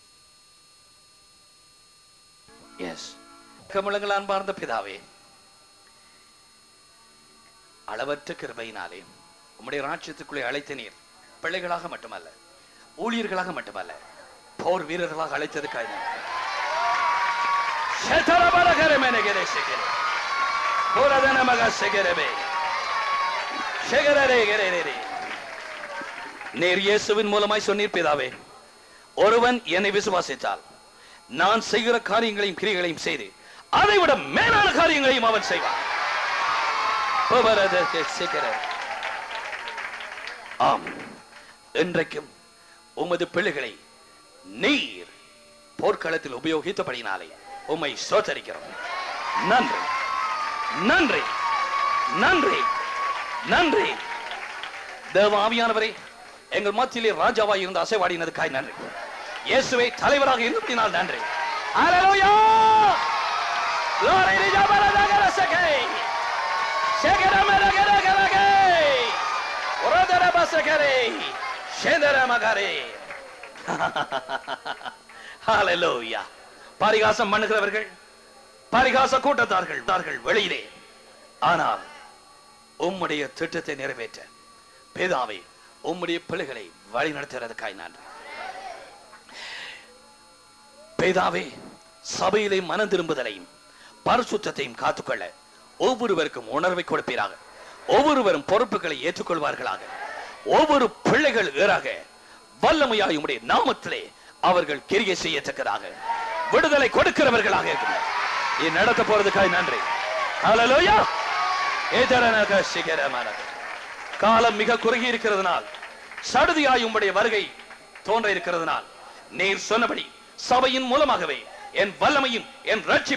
எஸ் கமலங்கள் அன்பார்ந்த பிதாவே அளவற்ற கிருபையினாலே உம்முடைய ராஜ்யத்துக்குள்ளே அழைத்த நீர் பிள்ளைகளாக மட்டுமல்ல ஊழியர்களாக மட்டுமல்ல போர் வீரர்களாக அழைத்ததுக்காக நன்றி. ಶತರಬಲಗರಮೆನಗೆರೆ ಶೆಗೆರೆ. ಪುರದನ ಮಗ ಶೆಗೆರಬೆ. ಶೆಗೆರರೆ ಗೆರೆರೆರೆ. நீர் இயேசுவின் மூலமாய் சொன்னீர் பிதாவே ஒருவன் என்னை விசுவாசித்தால் நான் செய்கிற காரியங்களையும் கிரிகளையும் செய்து அதை விட மேலான காரியங்களையும் அவன் செய்வான் புவரதற்கு சிகர. ஆம் இன்றைக்கும் உமது பிள்ளைகளை நீர் போர்க்களத்தில் உபயோகித்தபடினாலே உம்மை சோதரிக்கிறோம் நன்றி நன்றி நன்றி நன்றி தேவ ஆவியானவரே எங்கள் மத்தியிலே ராஜாவாய் இருந்த அசைவாடினதுக்காய் நன்றி இயேசுவை தலைவராக இருந்தபடினால் நன்றி ஹalleluya glory to ஜபரதகர சகை ஷெகரமரகரகரகை ஒரதர பசகரே ஷெதர மகரே ஹalleluya பரிகாசம் பண்ணுகிறவர்கள் பரிகாச கூட்டத்தார்கள் தார்கள் வெளியிலே ஆனால் உம்முடைய திட்டத்தை நிறைவேற்ற பிதாவே உம்முடைய பிள்ளைகளை வழி நடத்துறதுக்காய் நன்றி பிதாவே சபையிலே மனம் திரும்புதலையும் பரிசுத்தத்தையும் காத்துக்கொள்ள ஒவ்வொருவருக்கும் உணர்வை கொடுப்பீராக ஒவ்வொருவரும் பொறுப்புகளை ஏற்றுக்கொள்வார்களாக ஒவ்வொரு பிள்ளைகள் ஏறாக வல்லமையாய் உம்முடைய நாமத்திலே அவர்கள் கிரியை செய்யத்தக்கதாக விடுதலை கொடுக்கிறவர்களாக இருக்கிறார் இது நடத்த போறதுக்காய் நன்றி ஹalleluya ஏதரனக சிகரமனக காலம் மிக குறுகி இருக்கிறதுனால் சடுதியாய் உம்முடைய வருகை தோன்ற இருக்கிறதுனால் நீர் சொன்னபடி சபையின் மூலமாகவே என் வல்லமையும் என் ரட்சிப்பும்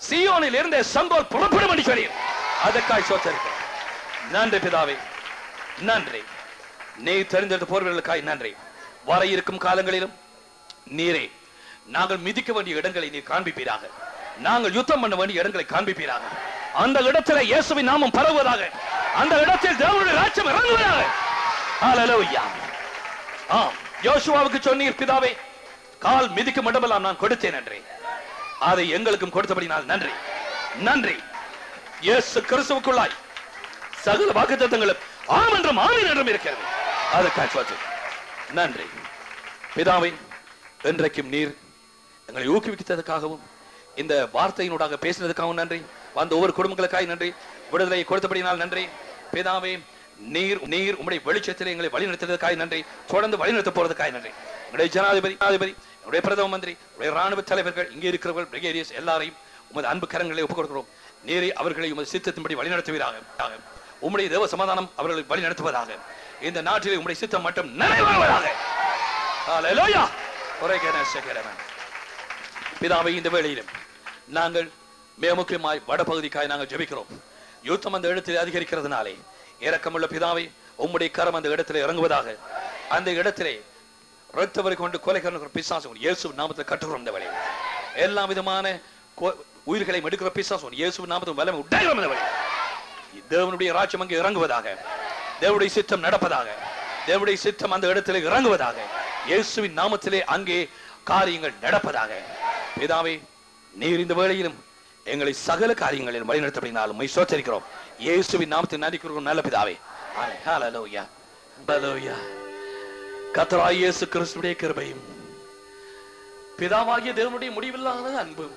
சீயோனில் இருந்த சங்கோல் புறப்படும் என்று சொல்லி அதற்காய் சோத்தரிக்கிறோம் நன்றி பிதாவே நன்றி நீ தெரிந்தெடுத்த போர்வர்களுக்காய் நன்றி வர இருக்கும் காலங்களிலும் நீரே நாங்கள் மிதிக்க வேண்டிய இடங்களை நீர் காண்பிப்பீராக நாங்கள் யுத்தம் பண்ண வேண்டிய இடங்களை காண்பிப்பீராக அந்த இடத்துல இயேசுவின் நாமம் பரவுவதாக அந்த இடத்தில் தேவனுடைய ராஜ்யம் இறங்குவதாக ஹalleluya ஆம் யோசுவாவுக்கு சொன்னீர் பிதாவே கால் மிதிக்கும் இடமெல்லாம் நான் கொடுத்தேன் நன்றி அதை எங்களுக்கும் கொடுத்தபடினால் நன்றி நன்றி இயேசு கிறிஸ்துவுக்குள்ளாய் சகல வாக்குத்தத்தங்களும் ஆம் என்றும் ஆமீன் என்றும் இருக்கிறது அதற்காக சோத்து நன்றி பிதாவை இன்றைக்கும் நீர் எங்களை ஊக்குவித்ததுக்காகவும் இந்த வார்த்தையினூடாக பேசினதுக்காகவும் நன்றி வந்த ஒவ்வொரு குடும்பங்களுக்காக நன்றி விடுதலையை கொடுத்தபடினால் நன்றி பிதாவே நீர் நீர் உம்முடைய வெளிச்சத்தில் எங்களை வழிநடத்தியதற்காக நன்றி தொடர்ந்து வழிநடத்த போறதுக்காக நன்றி உங்களுடைய ஜனாதிபதி ஜனாதிபதி உங்களுடைய பிரதம மந்திரி உங்களுடைய ராணுவ தலைவர்கள் இங்கே இருக்கிறவர்கள் பிரிகேடியர்ஸ் எல்லாரையும் உமது அன்பு கரங்களை ஒப்புக் கொடுக்கிறோம் நீரே அவர்களை உமது சித்தத்தின்படி வழிநடத்துவீராக உம்முடைய தேவ சமாதானம் அவர்களை வழிநடத்துவதாக இந்த நாட்டிலே உம்முடைய சித்தம் மட்டும் நிறைவேறுவதாக ஹalleluya குறைகன சகரமன் பிதாவை இந்த வேளையிலும் நாங்கள் மிக முக்கியமாய் வடபகுதிக்காய் நாங்கள் ஜெபிக்கிறோம் யுத்தம் அந்த இடத்தில் அதிகரிக்கிறதுனாலே இரக்கமுள்ள பிதாவை உம்முடைய கரம் அந்த இடத்திலே இறங்குவதாக அந்த இடத்திலே ரத்தவரை கொண்டு கொலைகாரன் பிசாசு இயேசு நாமத்தில் கட்டுகிறோம் இந்த வேளையில் எல்லா விதமான கொ- உயிர்களை எடுக்கிற பிசாசு இயேசு நாமத்தில் வல்லமை உண்டாயிரம் இந்த வேளையில் தேவனுடைய ராஜ்யம் அங்கே இறங்குவதாக தேவனுடைய சித்தம் நடப்பதாக தேவனுடைய சித்தம் அந்த இடத்திலே இறங்குவதாக இயேசுவின் நாமத்திலே அங்கே காரியங்கள் நடப்பதாக பிதாவே நீர் இந்த வேளையிலும் எங்களை சகல காரியங்களில் வழிநடத்தப்படினாலும் மை சோச்சரிக்கிறோம் இயேசுவின் நாமத்தில் நடிக்கிறோம் நல்ல பிதாவே ஆமென். ஹalleluya ஹalleluya கர்த்தராகிய இயேசு கிறிஸ்துவின் கிருபையும் பிதாவாகிய தேவனுடைய முடிவில்லாத அன்பும்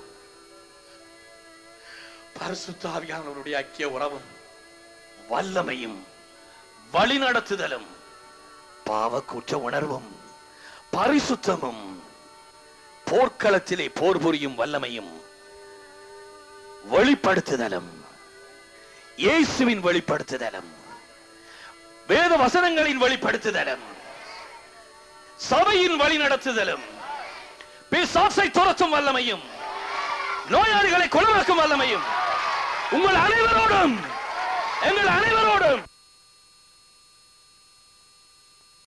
பரிசுத்த ஆவியானவருடைய ஐக்கிய உறவும் வல்லமையும் வழிநடத்துதலும் பாவக்குற்ற உணர்வும் பரிசுத்தமும் போர்க்களத்திலே போர் புரியும் வல்லமையும் வெளிப்படுத்துதலும் இயேசுவின் வெளிப்படுத்துதலும் வேத வசனங்களின் வெளிப்படுத்துதலும் சபையின் வழிநடத்துதலும் பிசாசை துரத்தும் வல்லமையும் நோயாளிகளை குணமாக்கும் வல்லமையும் உங்கள் அனைவரோடும்